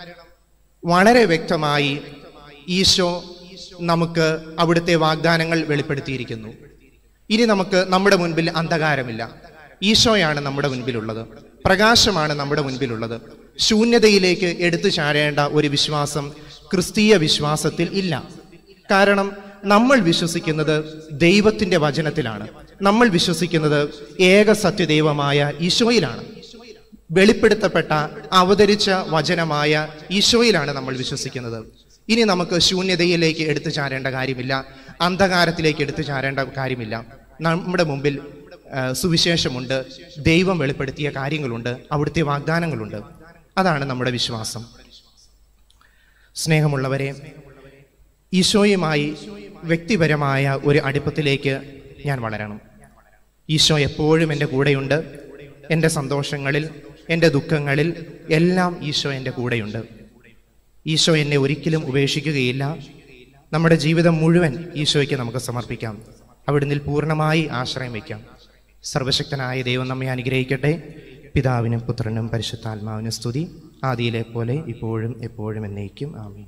വളരെ വ്യക്തമായി ഈശോ നമുക്ക് അവിടുത്തെ വാഗ്ദാനങ്ങൾ വെളിപ്പെടുത്തിയിരിക്കുന്നു ഇനി നമുക്ക് നമ്മുടെ മുൻപിൽ അന്ധകാരമില്ല ഈശോയാണ് നമ്മുടെ മുൻപിലുള്ളത് പ്രകാശമാണ് നമ്മുടെ മുൻപിലുള്ളത് ശൂന്യതയിലേക്ക് എടുത്തു ചാടേണ്ട ഒരു വിശ്വാസം ക്രിസ്തീയ വിശ്വാസത്തിൽ ഇല്ല കാരണം നമ്മൾ വിശ്വസിക്കുന്നത് ദൈവത്തിന്റെ വചനത്തിലാണ് നമ്മൾ വിശ്വസിക്കുന്നത് ഏക സത്യദൈവമായ ഈശോയിലാണ് വെളിപ്പെടുത്തപ്പെട്ട അവതരിച്ച വചനമായ ഈശോയിലാണ് നമ്മൾ വിശ്വസിക്കുന്നത് ഇനി നമുക്ക് ശൂന്യതയിലേക്ക് എടുത്തു ചാരേണ്ട കാര്യമില്ല അന്ധകാരത്തിലേക്ക് എടുത്തു ചാരേണ്ട കാര്യമില്ല നമ്മുടെ മുമ്പിൽ ആ, സുവിശേഷമുണ്ട് ദൈവം വെളിപ്പെടുത്തിയ കാര്യങ്ങളുണ്ട് അവിടുത്തെ വാഗ്ദാനങ്ങളുണ്ട് അതാണ് നമ്മുടെ വിശ്വാസം സ്നേഹമുള്ളവരെ ഈശോയുമായി വ്യക്തിപരമായ ഒരു അടുപ്പത്തിലേക്ക് ഞാൻ വളരണം ഈശോ എപ്പോഴും എൻ്റെ കൂടെയുണ്ട് എൻ്റെ സന്തോഷങ്ങളിൽ എൻ്റെ ദുഃഖങ്ങളിൽ എല്ലാം ഈശോ എൻ്റെ കൂടെയുണ്ട് ഈശോ എന്നെ ഒരിക്കലും ഉപേക്ഷിക്കുകയില്ല നമ്മുടെ ജീവിതം മുഴുവൻ ഈശോയ്ക്ക് നമുക്ക് സമർപ്പിക്കാം അവിടുന്ന് പൂർണ്ണമായി ആശ്രയം വയ്ക്കാം സർവശക്തനായ ദൈവം നമ്മെ അനുഗ്രഹിക്കട്ടെ പിതാവിനും പുത്രനും പരിശുദ്ധാത്മാവിനും സ്തുതി ആദിയിലെ പോലെ ഇപ്പോഴും എപ്പോഴും എന്നേക്കും ആമീൻ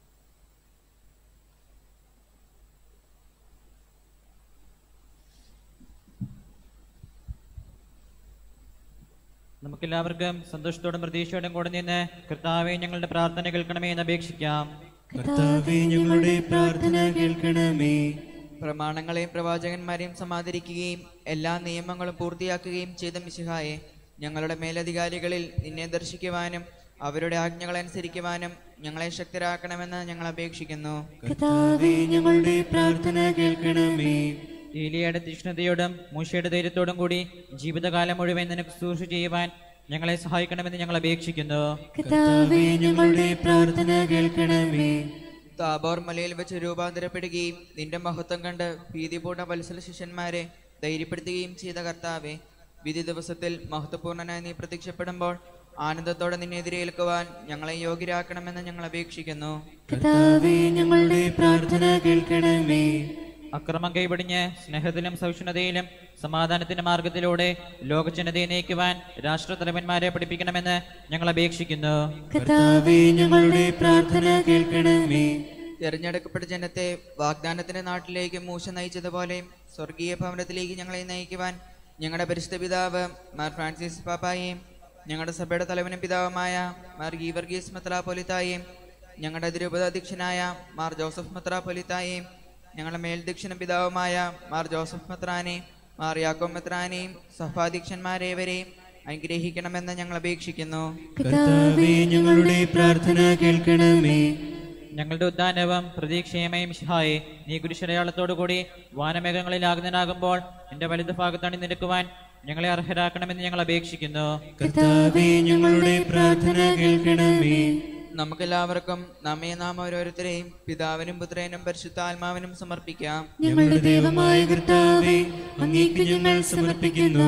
നമുക്കെല്ലാവർക്കും സന്തോഷത്തോടും പ്രതീക്ഷയോടും കൂടെ നിന്ന് കർത്താവെ ഞങ്ങളുടെ പ്രാർത്ഥന കേൾക്കണമേ എന്ന് അപേക്ഷിക്കാം
കർത്താവേ ഞങ്ങളുടെ പ്രാർത്ഥന കേൾക്കണമേ
പ്രമാണങ്ങളെയും പ്രവാചകന്മാരെയും സമാദരിക്കുകയും എല്ലാ നിയമങ്ങളും പൂർത്തിയാക്കുകയും ചെയ്ത മിശിഹായെ ഞങ്ങളുടെ മേലധികാരികളിൽ നിന്നെ ദർശിക്കുവാനും അവരുടെ ആജ്ഞകൾ അനുസരിക്കുവാനും ഞങ്ങളെ ശക്തരാക്കണമെന്ന് ഞങ്ങൾ അപേക്ഷിക്കുന്നു
കർത്താവേ ഞങ്ങളുടെ പ്രാർത്ഥന കേൾക്കണമേ
ഏലിയയുടെ തീക്ഷ്ണതയോടും മൂശയുടെ ധൈര്യത്തോടും കൂടി ജീവിതകാലം മുഴുവൻ നിനക്ക് ശുശ്രൂഷ ചെയ്യുവാൻ ഞങ്ങളെ സഹായിക്കണമെന്ന് ഞങ്ങൾ അപേക്ഷിക്കുന്നു
കർത്താവേ ഞങ്ങളുടെ പ്രാർത്ഥന കേൾക്കണമേ
താബോർ മലയിൽ വെച്ച് രൂപാന്തരപ്പെടുകയും നിന്റെ മഹത്വം കണ്ട് ഭീതിപൂർണ്ണ വത്സല ശിഷ്യന്മാരെ ധൈര്യപ്പെടുത്തുകയും ചെയ്ത കർത്താവെ വിധി ദിവസത്തിൽ മഹത്വപൂർണനായി നീ പ്രത്യക്ഷപ്പെടുമ്പോൾ ആനന്ദത്തോടെ നിന്നെ എതിരേൽക്കുവാൻ ഞങ്ങളെ യോഗ്യരാക്കണമെന്ന് ഞങ്ങൾ അപേക്ഷിക്കുന്നു
കർത്താവേ ഞങ്ങളുടെ പ്രാർത്ഥന കേൾക്കണമേ
അക്രമം കൈപിടിഞ്ഞ് സ്നേഹത്തിലും സഹിഷ്ണുതയിലും സമാധാനത്തിന്റെ മാർഗത്തിലൂടെ ലോകജനതയെ നയിക്കുവാൻ രാഷ്ട്രതലവന്മാരെ പഠിപ്പിക്കണമെന്ന് ഞങ്ങൾ അപേക്ഷിക്കുന്നു
കർത്താവേ ഞങ്ങളുടെ പ്രാർത്ഥന കേൾക്കണമേ
തിരഞ്ഞെടുക്കപ്പെട്ട ജനത്തെ വാഗ്ദാനത്തിന്റെ നാട്ടിലേക്ക് മൂശ നയിച്ചതുപോലെ സ്വർഗീയ ഭവനത്തിലേക്ക് ഞങ്ങളെ നയിക്കുവാൻ ഞങ്ങളുടെ പരിശുദ്ധ പിതാവ് മാർ ഫ്രാൻസിസ് പാപ്പായെയും ഞങ്ങളുടെ സഭയുടെ തലവനും പിതാവുമായ മാർ ഗീവർഗീസ് മെത്രാപൊലിത്തായെയും ഞങ്ങളുടെ തിരുപതാധ്യക്ഷനായ മാർ ജോസഫ് മെത്രാപൊലിത്തായെയും ഞങ്ങളുടെ മേൽദക്ഷിണ പിതാവുമായ മാർ ജോസഫ് മെത്രാനെയും മാർ യാക്കോ മെത്രാനെയും സഭാധ്യക്ഷന്മാരേവരെയും അനുഗ്രഹിക്കണമെന്ന് ഞങ്ങൾ അപേക്ഷിക്കുന്നു
കർത്താവേ ഞങ്ങളുടെ പ്രാർത്ഥന കേൾക്കണമേ
ഞങ്ങളുടെ ഉദ്ധാനവും പ്രതീക്ഷയമയും ഷിഹായെ നീ കുരിശടയാളത്തോടുകൂടി വാനമേഘങ്ങളിൽ ആഗ്നനാകുമ്പോൾ നിന്റെ വലുത് ഭാഗത്താണ് നിൽക്കുവാൻ ഞങ്ങളെ അർഹരാക്കണമെന്ന് ഞങ്ങൾ അപേക്ഷിക്കുന്നു
കർത്താവേ ഞങ്ങളുടെ പ്രാർത്ഥന കേൾക്കണമേ
നമുക്കെല്ലാവർക്കും നമ്മെ നാം ഓരോരുത്തരെയും പിതാവിനും പുത്രനും പരിശുദ്ധാത്മാവിനും സമർപ്പിക്കാം
ഞങ്ങളുടെ ദൈവമായ കർത്താവേ അങ്ങേക്ക് ഞങ്ങൾ സമർപ്പിക്കുന്നു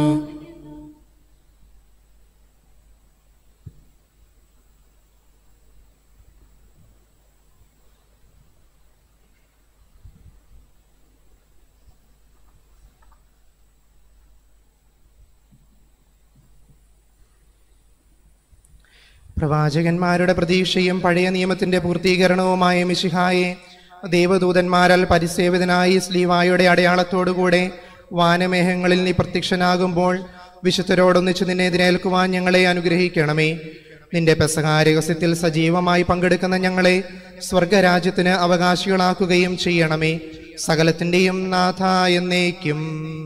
പ്രവാചകന്മാരുടെ പ്രതീക്ഷയും പഴയ നിയമത്തിന്റെ പൂർത്തീകരണവുമായ മിശിഹായെ ദേവദൂതന്മാരാൽ പരിസേവിതനായി സ്ലീവായുടെ അടയാളത്തോടുകൂടെ വാനമേഹങ്ങളിൽ നീ പ്രത്യക്ഷനാകുമ്പോൾ വിശുദ്ധരോടൊന്നിച്ച് നിന്നെ എതിരേൽക്കുവാൻ ഞങ്ങളെ അനുഗ്രഹിക്കണമേ നിന്റെ പെസകാരഹസ്യത്തിൽ സജീവമായി പങ്കെടുക്കുന്ന ഞങ്ങളെ സ്വർഗരാജ്യത്തിന് അവകാശികളാക്കുകയും ചെയ്യണമേ സകലത്തിന്റെയും നാഥ എന്നേക്കും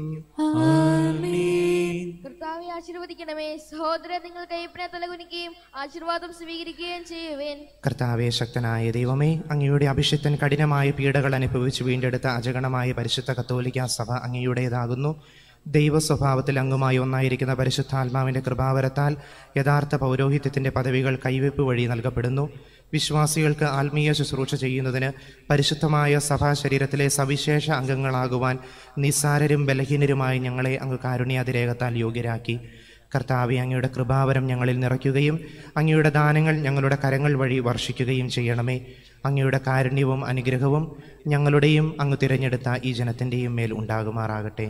കർത്താവെ ആശീർവദിക്കണമേ സഹോദരൻ നിങ്ങൾ കൈപ്പിനെ തലകുനിക്കുകയും ആശീർവാദം സ്വീകരിക്കുകയും ചെയ്യുവേൻ
കർത്താവെ ശക്തനായ ദൈവമേ അങ്ങയുടെ അഭിഷിക്തൻ കഠിനമായ പീഡകൾ അനുഭവിച്ച് വീണ്ടെടുത്ത അജഗണമായ പരിശുദ്ധ കത്തോലിക്ക സഭ അങ്ങയുടേതാകുന്നു ദൈവ സ്വഭാവത്തിൽ അംഗമായി ഒന്നായിരിക്കുന്ന പരിശുദ്ധാത്മാവിൻ്റെ കൃപാവരത്താൽ യഥാർത്ഥ പൗരോഹിത്യത്തിൻ്റെ പദവികൾ കൈവയ്പ് വഴി നൽകപ്പെടുന്നു വിശ്വാസികൾക്ക് ആത്മീയ ശുശ്രൂഷ ചെയ്യുന്നതിന് പരിശുദ്ധമായ സഭാ ശരീരത്തിലെ സവിശേഷ അംഗങ്ങളാകുവാൻ നിസ്സാരരും ബലഹീനരുമായി ഞങ്ങളെ അങ്ങ് കാരുണ്യാതിരേകത്താൽ യോഗ്യരാക്കി കർത്താവെ അങ്ങയുടെ കൃപാവരം ഞങ്ങളിൽ നിറയ്ക്കുകയും അങ്ങയുടെ ദാനങ്ങൾ ഞങ്ങളുടെ കരങ്ങൾ വഴി വർഷിക്കുകയും ചെയ്യണമേ അങ്ങയുടെ കാരുണ്യവും അനുഗ്രഹവും ഞങ്ങളുടെയും അങ്ങ് തിരഞ്ഞെടുത്ത ഈ ജനത്തിൻ്റെയും മേൽ ഉണ്ടാകുമാറാകട്ടെ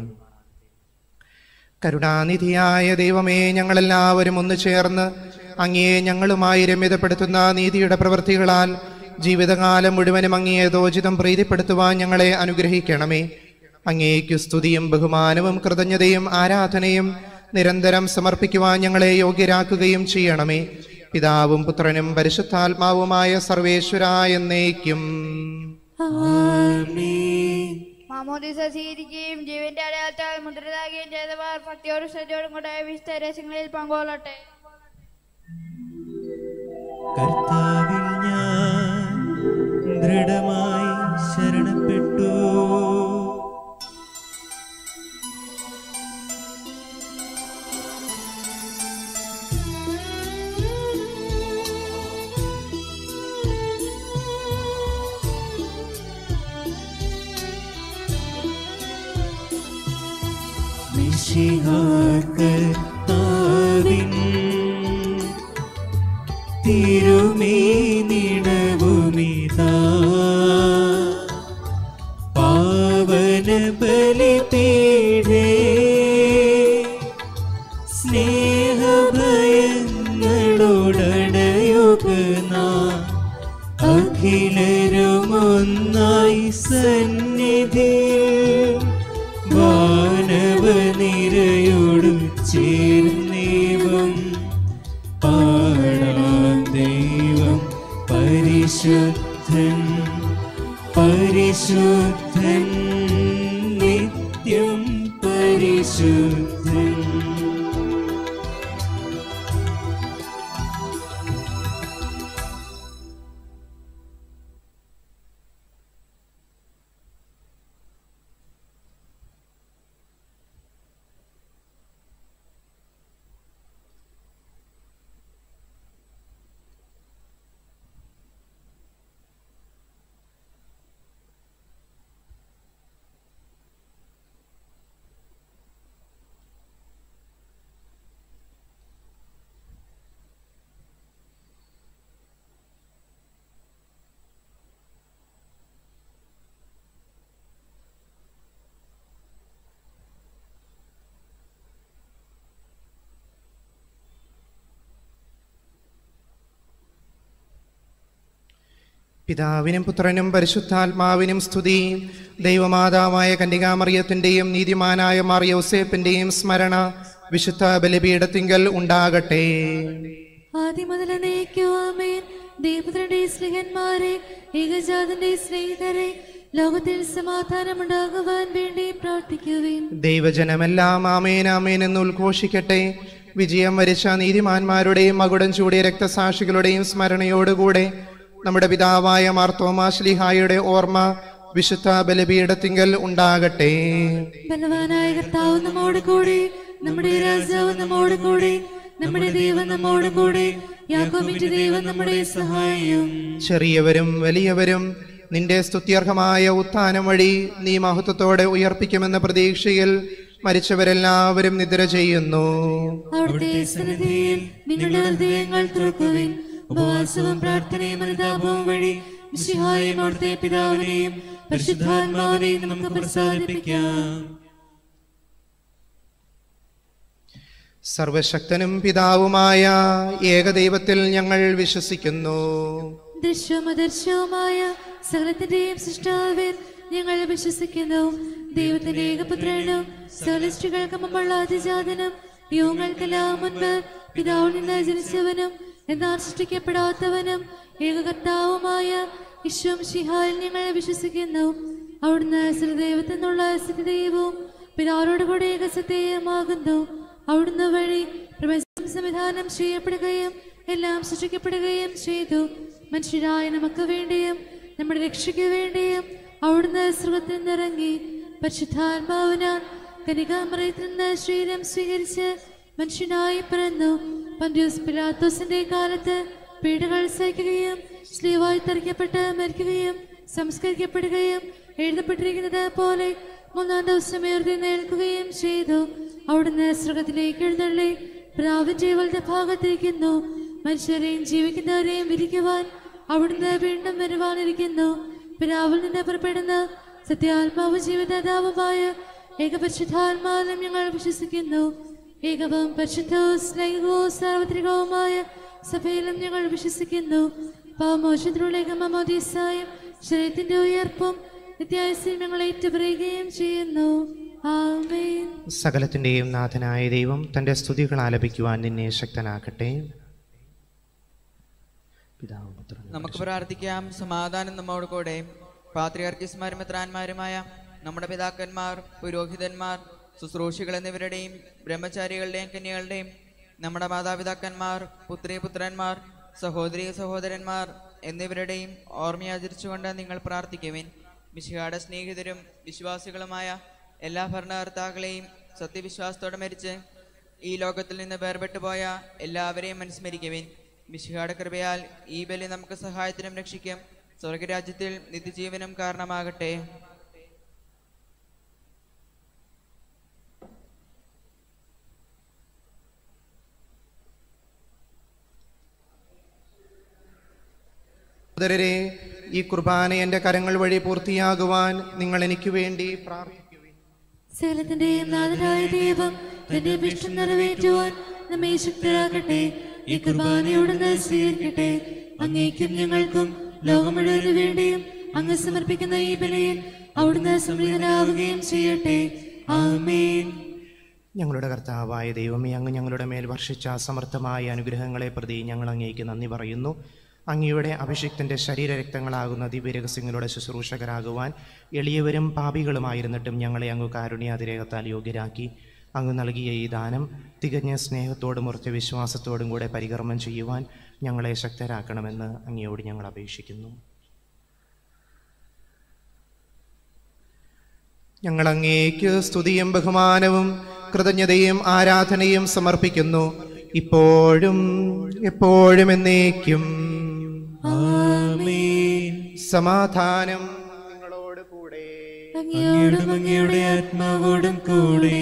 കരുണാനിധിയായ ദൈവമേ ഞങ്ങളെല്ലാവരും ഒന്ന് ചേർന്ന് അങ്ങയെ ഞങ്ങളുമായി രമ്യതപ്പെടുത്തുന്ന നീതിയുടെ പ്രവൃത്തികളാൽ ജീവിതകാലം മുഴുവനും അങ്ങയെ ദോചിതം പ്രീതിപ്പെടുത്തുവാൻ ഞങ്ങളെ അനുഗ്രഹിക്കണമേ അങ്ങേക്കു സ്തുതിയും ബഹുമാനവും കൃതജ്ഞതയും ആരാധനയും നിരന്തരം സമർപ്പിക്കുവാൻ ഞങ്ങളെ യോഗ്യരാക്കുകയും ചെയ്യണമേ പിതാവും പുത്രനും പരിശുദ്ധാത്മാവുമായ സർവേശ്വര എന്നേക്കും
മാമോദിസ സ്വീകരിക്കുകയും ജീവന്റെ അടയാളത്താൽ മുദ്രതാകുകയും ചെയ്തവർ ഭക്തിയോടും ശ്രദ്ധയോടും കൂടെ വിശുദ്ധ രഹസ്യങ്ങളിൽ പങ്കുകൊള്ളട്ടെ
കർത്താവിൽ ഞാൻ ദൃഢമായി ശരണപ്പെട്ടു കർത്താവിൻ തിരുമേനിടവുമിതാ പാവന ബലിപീഠേ സ്നേഹഭയങ്ങളോടടയുക അഖിലരുമൊന്നായി സന്നിധി വാനവനിരയോട് ചേർന്നേവം പാടാം ദൈവം പരിശുദ്ധൻ പരിശുദ്ധൻ നിത്യം പരിശുദ്ധൻ
പിതാവിനും പുത്രനും പരിശുദ്ധാത്മാവിനും സ്തുതി ദൈവമാതാവായ കന്യകാമറിയത്തിൻ്റെയും നീതിമാനായ മാർ യോസേപ്പിൻ്റെയും സ്മരണ വിശുദ്ധ ബലിപീഠത്തിങ്കൽ ഉണ്ടാകട്ടെ
ആദ്യം മുതൽ നയിക്കുവാമേൻ ദൈവത്തിന്റെ സ്നേഹന്മാരെ ഏകജാതന്റെ സ്നേഹിതരെ ലോകത്തിൽ സമാധാനമുണ്ടാകുവാൻ വേണ്ടി പ്രാർത്ഥിക്കുവേൻ
ദൈവജനമെല്ലാം ആമേൻ ആമേൻ എന്ന് ഉദ്ഘോഷിക്കട്ടെ വിജയം വരിച്ച നീതിമാന്മാരുടെയും മകുടം ചൂടിയ രക്തസാക്ഷികളുടെയും സ്മരണയോടുകൂടെ നമ്മുടെ പിതാവായ മാർ തോമാശ്ലിഹായുടെ ഓർമ്മ വിശുദ്ധ ബലിപീഠത്തിങ്കൽ ഉണ്ടാകട്ടെ
ബലവാനായ കർത്താവ് നമ്മോട് കൂടെ നമ്മുടെ രാജാവ് നമ്മോട് കൂടെ നമ്മുടെ ദൈവം നമ്മോട് കൂടെ യാക്കോമിന്റെ ദൈവം നമ്മുടെ സഹായം
ചെറിയവരും വലിയവരും നിന്റെ സ്തുത്യർഹമായ ഉത്ഥാനം വഴി നീ മഹത്വത്തോടെ ഉയർപ്പിക്കുമെന്ന പ്രതീക്ഷയിൽ മരിച്ചവരെല്ലാവരും നിദ്ര ചെയ്യുന്നു
അവിടുത്തെ സന്നിധിയിൽ നിങ്ങളുടെ ഹൃദയങ്ങൾ തുറക്കുവിൻ ഉപവാസവും പ്രാർത്ഥനയും അനുതാപവും വഴി മിശിഹായും അവിടുത്തെ പിതാവിനെയും പരിശുദ്ധാത്മാവിനെയും നമുക്ക് പ്രസാദിപ്പിക്കാം
സർവശക്തനും പിതാവുമായ ഏകദൈവത്തിൽ ഞങ്ങൾ വിശ്വസിക്കുന്നു
ദൃശ്യവും അദൃശ്യവുമായ സകലത്തിന്റെയും സൃഷ്ടാവിൽ ഞങ്ങൾ വിശ്വസിക്കുന്നു ദൈവത്തിന്റെ ഏകപുത്രനും സകലസ്ത്രീകൾക്ക് മുമ്പുള്ള അതിജാതനും യുവങ്ങൾക്കെല്ലാം മുൻപ് പിതാവിൽ നിന്ന് ജനിച്ചവനും എന്നാൽ സൃഷ്ടിക്കപ്പെടാത്തവനും ഏകകർത്താവുമായ വിശ്വം ഷിഹായിൽ ഞങ്ങൾ വിശ്വസിക്കുന്നു അവിടുന്ന് സൃദൈവത്തിൽ നിന്നുള്ള സത്യദൈവവും പിതാവിനോട് കൂടെ ഏകസത്യമാകുന്നു അവിടുന്ന് വഴി പ്രപഞ്ചം സംവിധാനം ചെയ്യപ്പെടുകയും എല്ലാം സൃഷ്ടിക്കപ്പെടുകയും ചെയ്തു മനുഷ്യരായ നമുക്ക് വേണ്ടിയും നമ്മുടെ രക്ഷയ്ക്ക് വേണ്ടിയും അവിടുന്ന് സ്വർഗത്തിൽ നിന്നിറങ്ങി പരിശുദ്ധാത്മാവിനാൽ കനികാമറയത്തിൽ നിന്ന് ശരീരം സ്വീകരിച്ച് മനുഷ്യനായി പിറന്നു പന്ത്യൂസ് പിലാത്തോസിന്റെ കാലത്ത് പീഡകൾ സഹിക്കുകയും സ്ലീവായി തെറിക്കപ്പെട്ട് മരിക്കുകയും സംസ്കരിക്കപ്പെടുകയും എഴുതപ്പെട്ടിരിക്കുന്നത് പോലെ മൂന്നാം ദിവസം ഉയർത്തിനേൽക്കുകയും ചെയ്തു അവിടുന്ന് സ്വർഗത്തിലേക്ക് എഴുന്നള്ളി പ്രാവിന്റെ വലത് ഭാഗത്തിരിക്കുന്നു മനുഷ്യരെയും ജീവിക്കുന്നവരെയും വിധിക്കുവാൻ അവിടുന്ന് വീണ്ടും വരുവാനിരിക്കുന്നു പിതാവിൽ നിന്ന് പുറപ്പെടുന്ന സത്യാത്മാവ് ജീവിതദാവുമായ ഏകപരിശുദ്ധാത്മാവിലും ഞങ്ങൾ വിശ്വസിക്കുന്നു ഏകവും പരിശുദ്ധവും സ്നേഹവും സാർവത്രികവുമായ സഭയിലും ഞങ്ങൾ വിശ്വസിക്കുന്നു പാവമോചനത്തിലുള്ള ഏകമോദീസായും ശരീരത്തിന്റെ ഉയർപ്പും നിത്യായുസിൽ ഞങ്ങൾ ഏറ്റുപറയുകയും ചെയ്യുന്നു ആമേൻ
സകലത്തിൻ്റെയും നാഥനായ ദൈവം തൻ്റെ സ്തുതികൾ ആലപിക്കുവാൻ നിന്നെ ശക്തനാക്കട്ടെ പിതാവും പുത്രനും
നമുക്ക് പ്രാർത്ഥിക്കാം സമാധാനം നമ്മോട് കൂടെ പാത്രിയാർക്കിസ്മാരും മെത്രാന്മാരുമായ നമ്മുടെ പിതാക്കന്മാർ പുരോഹിതന്മാർ ശുശ്രൂഷികൾ എന്നിവരുടെയും ബ്രഹ്മചാരികളുടെയും കന്യകളുടെയും നമ്മുടെ മാതാപിതാക്കന്മാർ പുത്രി പുത്രന്മാർ സഹോദരി സഹോദരന്മാർ എന്നിവരുടെയും ഓർമ്മയാചരിച്ചുകൊണ്ട് നിങ്ങൾ പ്രാർത്ഥിക്കുവിൻ മിശിഹാടെ സ്നേഹിതരും വിശ്വാസികളുമായ എല്ലാ ഭരണകർത്താക്കളെയും സത്യവിശ്വാസത്തോടെ മരിച്ച് ഈ ലോകത്തിൽ നിന്ന് വേർപെട്ടു പോയ എല്ലാവരെയും അനുസ്മരിക്കുവിൻ മിശിഹാടെ കൃപയാൽ ഈ ബലി നമുക്ക് സഹായത്തിനും രക്ഷിക്കും സ്വർഗരാജ്യത്തിൽ നിത്യജീവനും കാരണമാകട്ടെ
സഹോദരരെ ഈ കുർബാന എൻ്റെ കരങ്ങൾ വഴി പൂർത്തിയാകുവാൻ നിങ്ങൾ എനിക്ക് വേണ്ടി പ്രാർത്ഥിക്കുവിൻ
സകലത്തിന്റെയും നാഥനായ ദൈവം തന്റെ അഭിഷ്ടം നിറവേറ്റുവാൻ നമ്മെ ശക്തരാക്കട്ടെ ഈ കുർബാനയോടെ സ്വീകരിക്കട്ടെ അങ്ങേക്കും ഞങ്ങൾക്കും ലോകം മുഴുവനു വേണ്ടിയും അങ്ങ് സമർപ്പിക്കുന്ന ഈ ബലിയിൽ അവിടുന്ന് സംപ്രീതനാവുകയും ചെയ്യട്ടെ ആമേൻ
ഞങ്ങളുടെ കർത്താവായ ദൈവമേ അങ്ങ് ഞങ്ങളുടെ മേൽ വർഷിച്ച സമർത്ഥമായ അനുഗ്രഹങ്ങളെ പ്രതി ഞങ്ങൾ അങ്ങേക്ക് നന്ദി പറയുന്നു അങ്ങയുടെ അഭിഷിക്തൻ്റെ ശരീരരക്തങ്ങളാകുന്ന ദിവ്യരഹസ്യങ്ങളുടെ ശുശ്രൂഷകരാകുവാൻ എളിയവരും പാപികളുമായിരുന്നിട്ടും ഞങ്ങളെ അങ്ങ് കാരുണ്യാതിരേകത്താൽ യോഗ്യരാക്കി അങ്ങ് നൽകിയ ഈ ദാനം തികഞ്ഞ സ്നേഹത്തോടും ഉറച്ച വിശ്വാസത്തോടും കൂടെ പരികർമ്മം ചെയ്യുവാൻ ഞങ്ങളെ ശക്തരാക്കണമെന്ന് അങ്ങയോട് ഞങ്ങൾ അപേക്ഷിക്കുന്നു ഞങ്ങൾ അങ്ങേക്ക് സ്തുതിയും ബഹുമാനവും കൃതജ്ഞതയും ആരാധനയും സമർപ്പിക്കുന്നു ഇപ്പോഴും എപ്പോഴും എന്നേക്കും
ആമേൻ
സമാധാനം നിങ്ങളോട് കൂടെ
അങ്ങയോടും അങ്ങയുടെ ആത്മാവോടും കൂടെ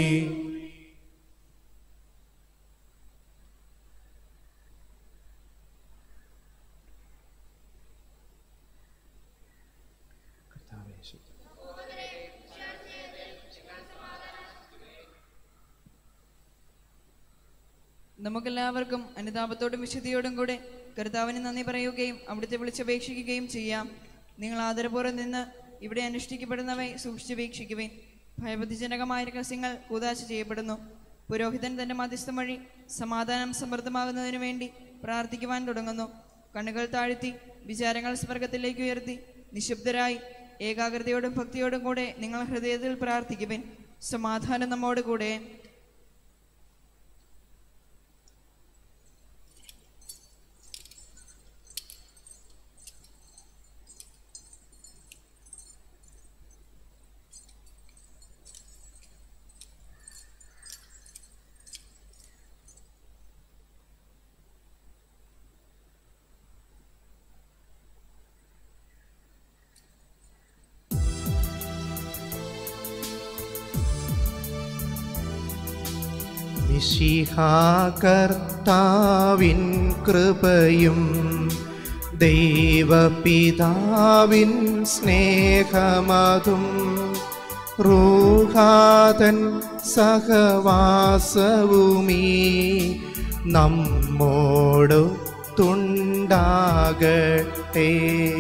നമുക്കെല്ലാവർക്കും അനുതാപത്തോടും വിശുദ്ധിയോടും കൂടെ കർത്താവിന് നന്ദി പറയുകയും അവിടുത്തെ വിളിച്ചപേക്ഷിക്കുകയും ചെയ്യാം നിങ്ങൾ ആദരപൂർവ്വം നിന്ന് ഇവിടെ അനുഷ്ഠിക്കപ്പെടുന്നവയെ സൂക്ഷിച്ചു വീക്ഷിക്കുവിൻ ഭയബുദ്ധിജനകമായ രഹസ്യങ്ങൾ കൂതാശ ചെയ്യപ്പെടുന്നു പുരോഹിതൻ തന്റെ മധ്യസ്ഥം വഴി സമാധാനം സമൃദ്ധമാകുന്നതിനു വേണ്ടി പ്രാർത്ഥിക്കുവാൻ തുടങ്ങുന്നു കണ്ണുകൾ താഴ്ത്തി വിചാരങ്ങൾ സ്വർഗത്തിലേക്ക് ഉയർത്തി നിശബ്ദരായി ഏകാഗ്രതയോടും ഭക്തിയോടും കൂടെ നിങ്ങൾ ഹൃദയത്തിൽ പ്രാർത്ഥിക്കുവിൻ സമാധാനം നമ്മോട് കൂടെ
കർത്താവിൻ കൃപയും ദൈവപിതാവിൻ സ്നേഹമതും റൂഹാതൻ സഹവാസവുമീ നമ്മോടു തുണ്ടാകട്ടെ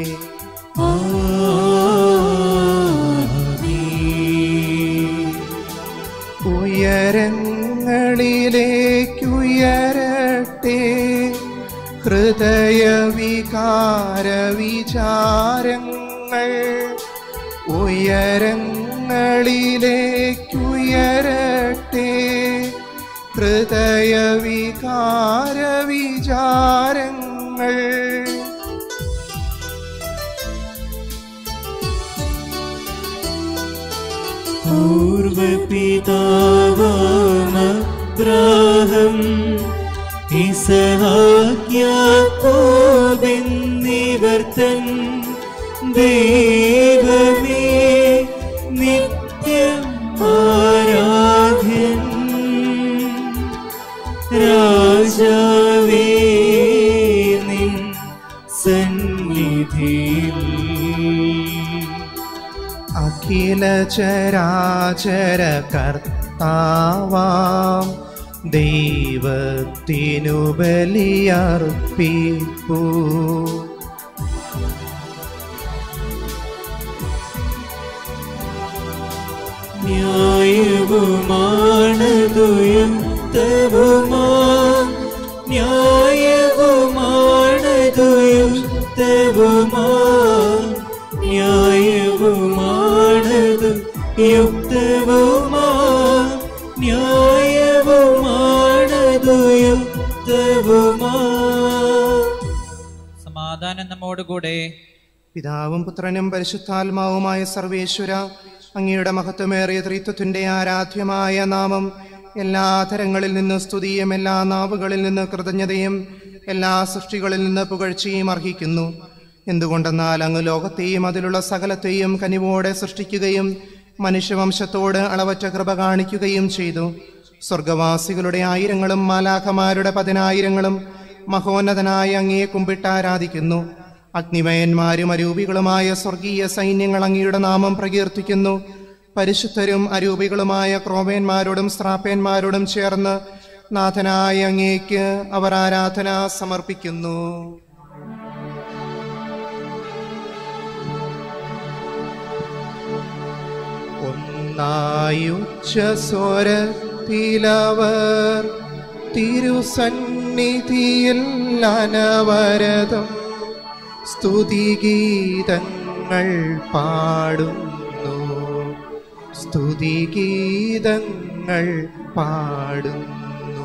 ഉയരങ്ങളിലേക്കുയരട്ടെ ഹൃദയവികാര വിചാരങ്ങൾ ഉയരങ്ങളിലേക്കുയരട്ടെ ഹൃദയവികാര വിചാരങ്ങൾ
പൂർവപിതാവാമബ്രാഹം ഇസഹാക്യാക്കോബെന്നിവർത്തൻ ദൈവമേ നിത്യം ആരാധ്യൻ രാജാവേ നിൻ സന്നിധിയിൽ
അഖില ചരാചര കർത്താവാം ദൈവത്തിനു ബലിയർപ്പിപ്പൂ
ന്യായവുമാണതുയുക്തവുമാ ന്യായവുമാണതുയുക്തവുമാ ന്യായവുമാണതു യുക്തവുമാ ന്യായവുമാണതു യുക്തവുമാ
സമാധാനം നമ്മോടുകൂടെ
പിതാവും പുത്രനും പരിശുദ്ധാത്മാവുമായ സർവേശ്വര അങ്ങയുടെ മഹത്വമേറിയ ത്രിത്വത്തിന്റെ ആരാധ്യമായ നാമം എല്ലാ തരങ്ങളിൽ നിന്ന് സ്തുതിയും എല്ലാ നാവുകളിൽ നിന്ന് കൃതജ്ഞതയും എല്ലാ സൃഷ്ടികളിൽ നിന്ന് പുകഴ്ചയും അർഹിക്കുന്നു എന്തുകൊണ്ടെന്നാൽ അങ്ങ് ലോകത്തെയും അതിലുള്ള സകലത്തെയും കനിവോടെ സൃഷ്ടിക്കുകയും മനുഷ്യവംശത്തോട് അളവറ്റ കൃപ കാണിക്കുകയും ചെയ്തു സ്വർഗവാസികളുടെ ആയിരങ്ങളും മാലാഖമാരുടെ പതിനായിരങ്ങളും മഹോന്നതനായ അങ്ങയെ കുമ്പിട്ട് ആരാധിക്കുന്നു അഗ്നിമയന്മാരും അരൂപികളുമായ സ്വർഗീയ സൈന്യങ്ങൾ അങ്ങയുടെ നാമം പ്രകീർത്തിക്കുന്നു പരിശുദ്ധരും അരൂപികളുമായ ക്രോവേന്മാരോടും സ്ത്രാപ്പേന്മാരോടും ചേർന്ന് നാഥനായ അങ്ങേക്ക് അവർ ആരാധന സമർപ്പിക്കുന്നു ഒന്നായുച്ച സ്വരത്തിലവർ തിരുസന്നിധിയിൽ അനവരതം സ്തുതിഗീതങ്ങൾ പാടുന്നു സ്തുതിഗീതങ്ങൾ പാടുന്നു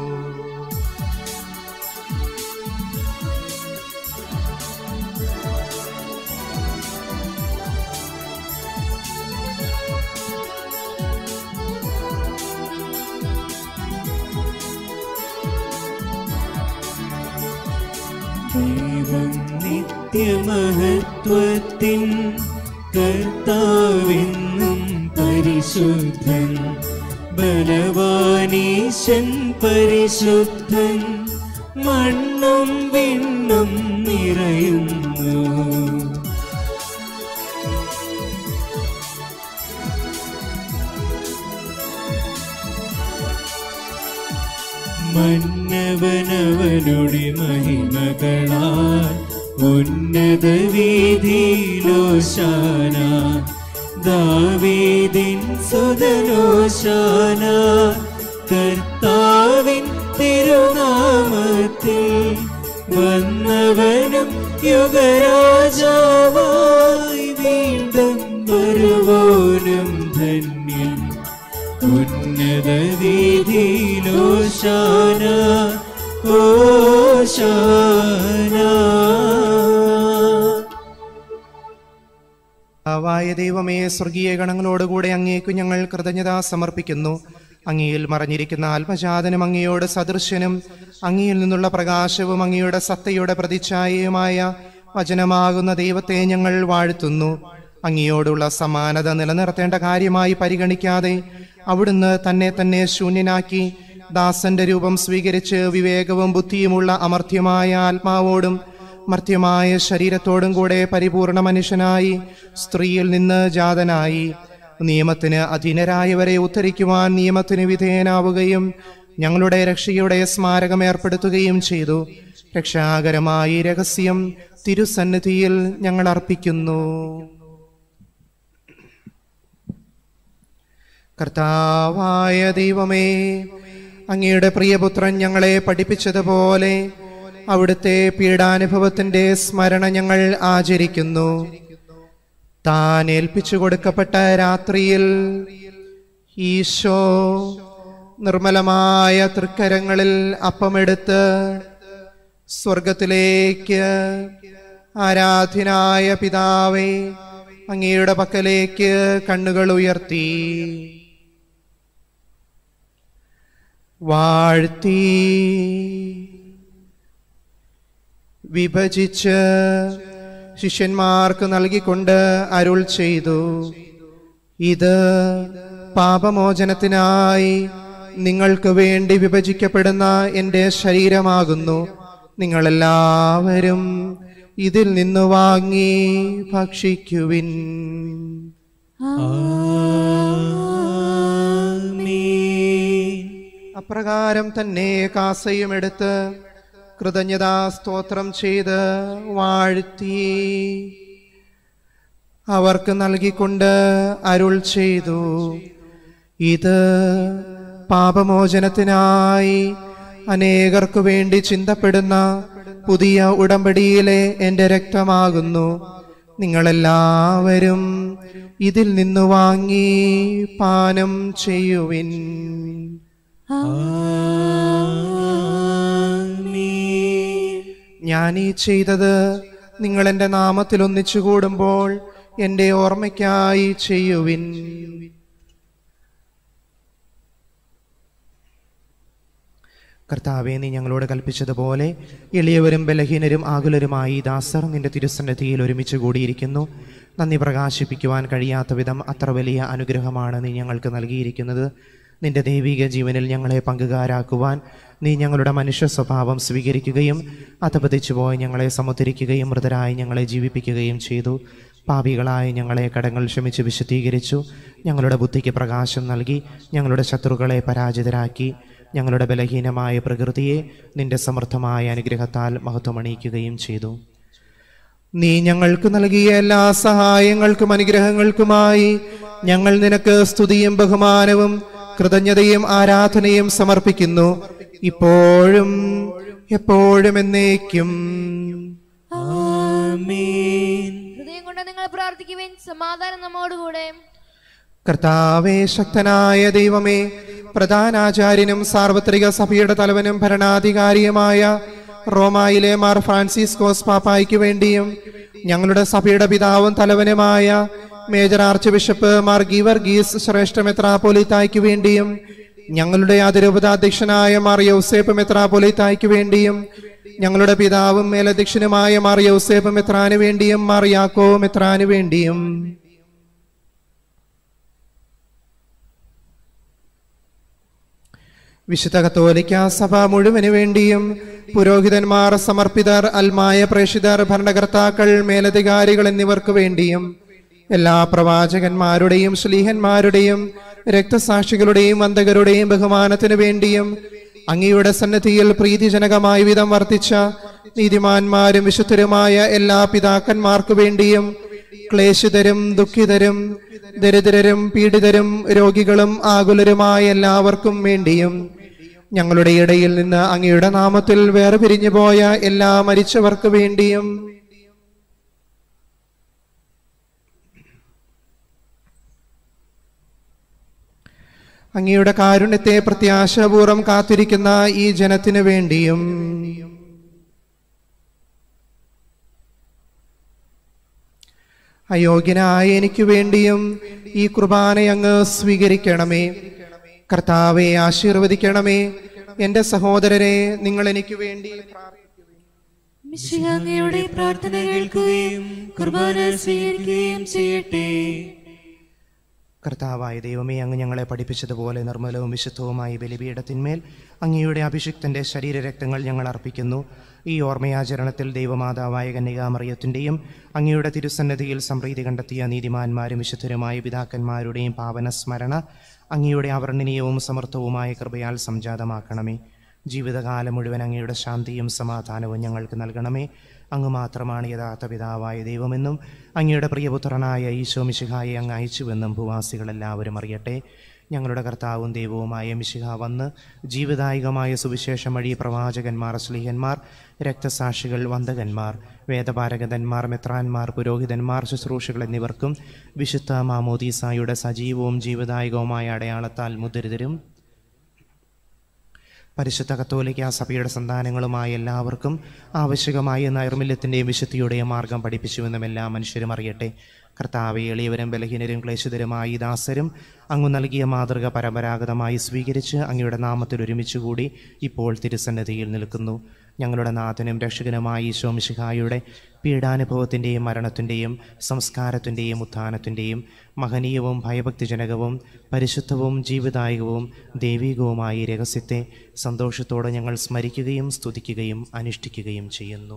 ദൈവം നിത്യമഹത്വത്തിൻ കർത്താവെന്നും പരിശുദ്ധൻ ബലവാനീശൻ പരിശുദ്ധൻ മണ്ണും വിണ്ണും നിറയുന്നു മന്നവനവനുടെ മഹിമകളാൽ ഉന്നത വീതിയിലോശാന ദാവീദിൻ സുതനോശാന കർത്താവിൻ തിരുനാമത്തിൽ വന്നവനും യുഗരാജാവായി വീണ്ടും വരുവോനും ധന്യൻ ഉന്നത വീതിയിലോശാന ഓശാന
ആവായ ദൈവമേ സ്വർഗീയ ഗണങ്ങളോടുകൂടെ അങ്ങേക്ക് ഞങ്ങൾ കൃതജ്ഞത സമർപ്പിക്കുന്നു അങ്ങയിൽ മറഞ്ഞിരിക്കുന്ന ആത്മജാതനും അങ്ങയോട് സദൃശ്യനും അങ്ങയിൽ നിന്നുള്ള പ്രകാശവും അങ്ങയുടെ സത്തയുടെ പ്രതിച്ഛായയുമായ വചനമാകുന്ന ദൈവത്തെ ഞങ്ങൾ വാഴ്ത്തുന്നു അങ്ങയോടുള്ള സമാനത നിലനിർത്തേണ്ട കാര്യമായി പരിഗണിക്കാതെ അവിടുന്ന് തന്നെ തന്നെ ശൂന്യനാക്കി ദാസന്റെ രൂപം സ്വീകരിച്ച് വിവേകവും ബുദ്ധിയുമുള്ള അമർത്യമായ ആത്മാവോടും മർത്യമായ ശരീരത്തോടും കൂടെ പരിപൂർണ മനുഷ്യനായി സ്ത്രീയിൽ നിന്ന് ജാതനായി നിയമത്തിന് അധീനരായവരെ ഉദ്ധരിക്കുവാൻ നിയമത്തിന് വിധേയനാവുകയും ഞങ്ങളുടെ രക്ഷയുടെ സ്മാരകം ഏർപ്പെടുത്തുകയും ചെയ്തു രക്ഷാകരമായ ഈ രഹസ്യം തിരുസന്നിധിയിൽ ഞങ്ങൾ അർപ്പിക്കുന്നു കർത്താവായ ദൈവമേ അങ്ങയുടെ പ്രിയപുത്രൻ ഞങ്ങളെ പഠിപ്പിച്ചതുപോലെ അവിടുത്തെ പീഡാനുഭവത്തിന്റെ സ്മരണ ഞങ്ങൾ ആചരിക്കുന്നു താൻ ഏൽപ്പിച്ചു കൊടുക്കപ്പെട്ട രാത്രിയിൽ ഈശോ നിർമ്മലമായ തൃക്കരങ്ങളിൽ അപ്പമെടുത്ത് സ്വർഗത്തിലേക്ക് ആരാധ്യനായ പിതാവേ അങ്ങയുടെ പക്കലേക്ക് കണ്ണുകൾ ഉയർത്തി വാഴ്ത്തി വിഭജിച്ച് ശിഷ്യന്മാർക്ക് നൽകിക്കൊണ്ട് അരുൾ ചെയ്തു ഇത് പാപമോചനത്തിനായി നിങ്ങൾക്ക് വേണ്ടി വിഭജിക്കപ്പെടുന്ന എൻ്റെ ശരീരമാകുന്നു നിങ്ങളെല്ലാവരും ഇതിൽ നിന്ന് വാങ്ങി ഭക്ഷിക്കുവിൻ അപ്രകാരം തന്നെ കാസയും എടുത്ത് കൃതജ്ഞതാ സ്തോത്രം ചെയ്ത് വാഴ്ത്തി അവർക്ക് നൽകിക്കൊണ്ട് അരുൾ ചെയ്തു ഇത് പാപമോചനത്തിനായി അനേകർക്കു വേണ്ടി ചിന്തപ്പെടുന്ന പുതിയ ഉടമ്പടിയിലെ എൻ്റെ രക്തമാകുന്നു നിങ്ങളെല്ലാവരും ഇതിൽ നിന്ന് വാങ്ങി പാനം ചെയ്യുവിൻ ഞാൻ ഈ ചെയ്തത് നിങ്ങൾ എൻ്റെ നാമത്തിൽ ഒന്നിച്ചു കൂടുമ്പോൾ എൻ്റെ ഓർമ്മയ്ക്കായി ചെയ്യുവിൻ കർത്താവെ നീ ഞങ്ങളോട് കൽപ്പിച്ചതുപോലെ എളിയവരും ബലഹീനരും ആകുലരുമായി ദാസർ നിന്റെ തിരുസന്നിധിയിൽ ഒരുമിച്ച് കൂടിയിരിക്കുന്നു നന്ദി പ്രകാശിപ്പിക്കുവാൻ കഴിയാത്ത വിധം അത്ര വലിയ അനുഗ്രഹമാണ് നീ ഞങ്ങൾക്ക് നൽകിയിരിക്കുന്നത് നിന്റെ ദൈവിക ജീവനിൽ ഞങ്ങളെ പങ്കുകാരാക്കുവാൻ നീ ഞങ്ങളുടെ മനുഷ്യ സ്വഭാവം സ്വീകരിക്കുകയും അധപതിച്ചു പോയി ഞങ്ങളെ സമുദ്ധരിക്കുകയും മൃതരായി ഞങ്ങളെ ജീവിപ്പിക്കുകയും ചെയ്തു പാപികളായി ഞങ്ങളെ കടങ്ങൾ ക്ഷമിച്ച് വിശദീകരിച്ചു ഞങ്ങളുടെ ബുദ്ധിക്ക് പ്രകാശം നൽകി ഞങ്ങളുടെ ശത്രുക്കളെ പരാജിതരാക്കി ഞങ്ങളുടെ ബലഹീനമായ പ്രകൃതിയെ നിന്റെ സമൃദ്ധമായ അനുഗ്രഹത്താൽ മഹത്വമണിയിക്കുകയും ചെയ്തു നീ ഞങ്ങൾക്ക് നൽകിയ എല്ലാ സഹായങ്ങൾക്കും അനുഗ്രഹങ്ങൾക്കുമായി ഞങ്ങൾ നിനക്ക് സ്തുതിയും ബഹുമാനവും കൃതജ്ഞതയും ആരാധനയും സമർപ്പിക്കുന്നു ഇപ്പോഴും എപ്പോഴും എന്നേക്കും
ഹൃദയം കൊണ്ട് നിങ്ങൾ പ്രാർത്ഥിക്കുവിൻ സമാധാനം നമ്മോടുകൂടെ
കർത്താവേ ശക്തനായ ദൈവമേ പ്രധാനാചാര്യനും സാർവത്രിക സഭയുടെ തലവനും ഭരണാധികാരിയുമായ റോമായിലെ മാർ ഫ്രാൻസിസ്കോസ് പാപ്പായ്ക്ക് വേണ്ടിയും ഞങ്ങളുടെ സഭയുടെ പിതാവും തലവനുമായ major archbishop Mar Geevarghese ശ്രേഷ്ഠ മെത്രാപോലിത്തായ്ക്ക് വേണ്ടിയും ഞങ്ങളുടെ അതിരൂപതാധ്യക്ഷനായ മാർ യൗസേപ്പ് മെത്രാപോലിത്തായ്ക്ക് വേണ്ടിയും ഞങ്ങളുടെ പിതാവും മേലധ്യക്ഷനുമായ മാർ യൗസേപ്പ് മെത്രാന് വേണ്ടിയും മാർ യാക്കോ മെത്രാന് വേണ്ടിയും വിശുദ്ധ കത്തോലിക്ക സഭ മുഴുവന് വേണ്ടിയും പുരോഹിതന്മാർ സമർപ്പിതർ അൽമായ പ്രേഷിതർ ഭരണകർത്താക്കൾ മേലധികാരികൾ എന്നിവർക്ക് വേണ്ടിയും എല്ലാ പ്രവാചകന്മാരുടെയും ശ്ലീഹന്മാരുടെയും രക്തസാക്ഷികളുടെയും വന്തകരുടെയും ബഹുമാനത്തിനു വേണ്ടിയും അങ്ങയുടെ സന്നദ്ധിയിൽ പ്രീതിജനകമായ വിധം വർത്തിച്ച നീതിമാന്മാരും വിശുദ്ധരുമായ എല്ലാ പിതാക്കന്മാർക്കു വേണ്ടിയും ക്ലേശിതരും ദുഃഖിതരും ദരിദ്രരും പീഡിതരും രോഗികളും ആകുലരുമായ എല്ലാവർക്കും വേണ്ടിയും ഞങ്ങളുടെ ഇടയിൽ നിന്ന് അങ്ങയുടെ നാമത്തിൽ വേർപിരിഞ്ഞു പോയ എല്ലാ മരിച്ചവർക്ക് വേണ്ടിയും അങ്ങയുടെ കാരുണ്യത്തെ പ്രത്യാശാപൂർവം കാത്തിരിക്കുന്ന ഈ ജനത്തിനു വേണ്ടിയും അയോഗ്യനായ എനിക്ക് വേണ്ടിയും ഈ കുർബാന അങ്ങ് സ്വീകരിക്കണമേ കർത്താവെ ആശീർവദിക്കണമേ എന്റെ സഹോദരരെ നിങ്ങൾ എനിക്ക് വേണ്ടി
മിശിഹാങ്ങയുടെ പ്രാർത്ഥന കേൾക്കുകയും കുർബാന സ്വീകരിക്കുകയും ചെയ്യട്ടെ
കർത്താവായ ദൈവമേ അങ്ങ് ഞങ്ങളെ പഠിപ്പിച്ചതുപോലെ നിർമ്മലവും വിശുദ്ധവുമായ ബലിപീഠത്തിന്മേൽ അങ്ങയുടെ അഭിഷിക്തൻ്റെ ശരീരരക്തങ്ങൾ ഞങ്ങൾ അർപ്പിക്കുന്നു ഈ ഓർമ്മയാചരണത്തിൽ ദൈവമാതാവായ കന്യകാമറിയത്തിൻ്റെയും അങ്ങയുടെ തിരുസന്നതിയിൽ സംപ്രീതി കണ്ടെത്തിയ നീതിമാന്മാരും വിശുദ്ധരുമായ പിതാക്കന്മാരുടെയും പാവന സ്മരണ അങ്ങയുടെ അവർണ്ണനീയവും സമർത്ഥവുമായ കൃപയാൽ സംജാതമാക്കണമേ ജീവിതകാലം മുഴുവൻ അങ്ങയുടെ ശാന്തിയും സമാധാനവും ഞങ്ങൾക്ക് നൽകണമേ അങ്ങ് മാത്രമാണ് യഥാർത്ഥ പിതാവായ ദൈവമെന്നും അങ്ങയുടെ പ്രിയപുത്രനായ ഈശോ മിശിഹായെ അങ്ങ് അയച്ചുവെന്നും ഭൂവാസികളെല്ലാവരും അറിയട്ടെ ഞങ്ങളുടെ കർത്താവും ദൈവവുമായ മിശിഹ വന്ന് ജീവദായകമായ സുവിശേഷം വഴി പ്രവാചകന്മാർ സ്ലീഹന്മാർ രക്തസാക്ഷികൾ വന്ദകന്മാർ വേദപാരഗതന്മാർ മെത്രാന്മാർ പുരോഹിതന്മാർ ശുശ്രൂഷകൾ എന്നിവർക്കും വിശുദ്ധ മാമോദീസായുടെ സജീവവും ജീവദായകവുമായ അടയാളത്താൽ മുദ്രിതരും പരിശുദ്ധ കത്തോലിക്ക സഭയുടെ സന്താനങ്ങളുമായ എല്ലാവർക്കും ആവശ്യകമായ നൈർമല്യത്തിൻ്റെയും വിശുദ്ധിയുടെയും മാർഗം പഠിപ്പിച്ചുവെന്നും എല്ലാ മനുഷ്യരും അറിയട്ടെ കർത്താവ് എളിയവരും ബലഹീനരും ക്ലേശിതരുമായ ഈ ദാസരും അങ്ങ് നൽകിയ മാതൃക പരമ്പരാഗതമായി സ്വീകരിച്ച് അങ്ങയുടെ നാമത്തിൽ ഒരുമിച്ചുകൂടി ഇപ്പോൾ തിരുസന്നിധിയിൽ നിൽക്കുന്നു ഞങ്ങളുടെ നാഥനും രക്ഷകനുമായ ഈശോ മിശിഹായുടെ പീഡാനുഭവത്തിൻ്റെയും മരണത്തിൻ്റെയും സംസ്കാരത്തിൻ്റെയും ഉത്ഥാനത്തിൻ്റെയും മഹനീയവും ഭയഭക്തിജനകവും പരിശുദ്ധവും ജീവദായകവും ദൈവികവുമായ ഈ രഹസ്യത്തെ സന്തോഷത്തോടെ ഞങ്ങൾ സ്മരിക്കുകയും സ്തുതിക്കുകയും അനുഷ്ഠിക്കുകയും ചെയ്യുന്നു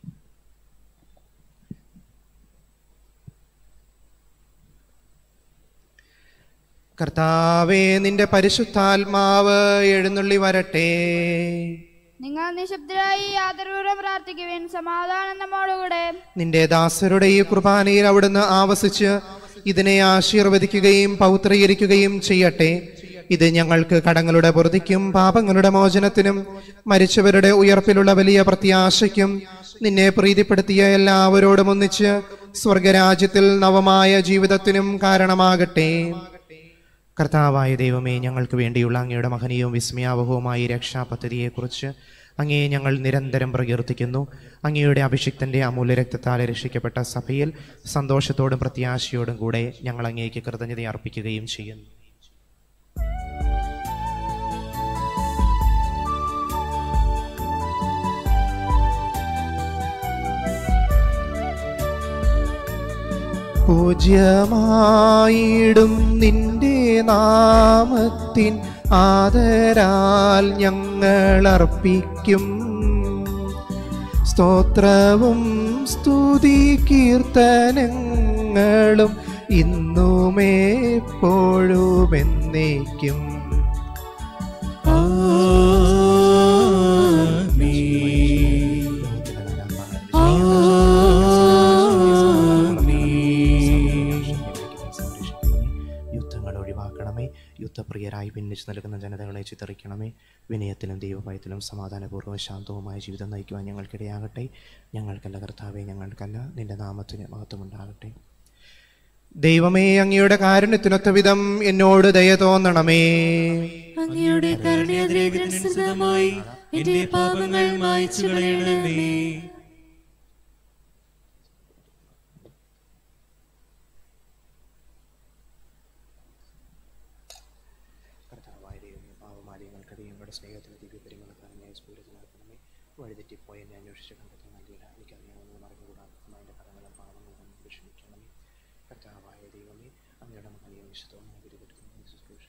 കർത്താവേ നിന്റെ പരിശുദ്ധാത്മാവ് എഴുന്നള്ളി വരട്ടെ
നിങ്ങൾ നിശബ്ദരായി ആദരവൂരം പ്രാർത്ഥിക്കുവിൻ സമാധാനം നമ്മോടുകൂടെ
നിന്റെ ദാസരുടെ ഈ കുർബാനയിൽ അവിടുന്ന് ആവസിച്ച് ഇതിനെ ആശീർവദിക്കുകയും പൗത്രീകരിക്കുകയും ചെയ്യട്ടെ ഇത് ഞങ്ങൾക്ക് കടങ്ങളുടെ പൊറുതിക്കും പാപങ്ങളുടെ മോചനത്തിനും മരിച്ചവരുടെ ഉയർപ്പിലുള്ള വലിയ പ്രത്യാശയ്ക്കും നിന്നെ പ്രീതിപ്പെടുത്തിയ എല്ലാവരോടും ഒന്നിച്ച് സ്വർഗരാജ്യത്തിൽ നവമായ ജീവിതത്തിനും കാരണമാകട്ടെ കർത്താവായ ദൈവമേ ഞങ്ങൾക്ക് വേണ്ടിയുള്ള അങ്ങയുടെ മഹനീയവും വിസ്മയാവഹവുമായ ഈ രക്ഷാപദ്ധതിയെക്കുറിച്ച് അങ്ങയെ ഞങ്ങൾ നിരന്തരം പ്രകീർത്തിക്കുന്നു അങ്ങയുടെ അഭിഷിക്തന്റെ അമൂല്യ രക്തത്താൽ രക്ഷിക്കപ്പെട്ട സഭയിൽ സന്തോഷത്തോടും പ്രത്യാശയോടും കൂടെ ഞങ്ങൾ അങ്ങേക്ക് കൃതജ്ഞത അർപ്പിക്കുകയും ചെയ്യുന്നു പൂജ്യമായിടും നിന്റെ നാമത്തിൻ ആദരാൽ ഞങ്ങൾ അർപ്പിക്കും സ്തോത്രവും സ്തുതി കീർത്തനങ്ങളും ഇന്നുമേപ്പോഴും എന്നേക്കും യുദ്ധങ്ങൾ ഒഴിവാക്കണമേ യുദ്ധപ്രിയരായി ഭിന്നിച്ചു നൽകുന്ന ജനതകളെ ചിതറിക്കണമേ വിനയത്തിലും ദൈവഭയത്തിലും സമാധാനപൂർവ്വം ശാന്തവുമായ ജീവിതം നയിക്കുവാൻ ഞങ്ങൾക്കിടയാകട്ടെ ഞങ്ങൾക്കല്ല കർത്താവെ ഞങ്ങൾക്കല്ല നിന്റെ നാമത്തിന് മഹത്വമുണ്ടാകട്ടെ ദൈവമേ അങ്ങയുടെ കാരുണ്യത്തിനൊത്ത വിധം എന്നോട് ദയ തോന്നണമേ
അങ്ങയുടെ കരുണയതിരനുസൃതമായി എന്റെ പാപങ്ങൾ മായ്ച്ചു കളയണമേ
കർത്താവായ ദൈവമേ പാവമാലിന്യങ്ങൾക്കടിയും ഞങ്ങളുടെ സ്നേഹത്തിന് ദിവ്യ പരിമളക്കാരനായ സ്ഫൂരത്തിനാക്കണമേ വഴിതെറ്റിപ്പോയി എന്നെ അന്വേഷിച്ച് കണ്ടെത്തി നൽകിയില്ല എനിക്കറിയാവുന്നത് മറന്നുകൂടാതെ എൻ്റെ കടങ്ങളും പാവങ്ങളും വിഷമിക്കണമേ കർത്താവായ ദൈവമേ അങ്ങയുടെ മകനെയും വിശുദ്ധവുമായ ഗുരുപെടുത്തുന്ന ശുശ്രൂഷ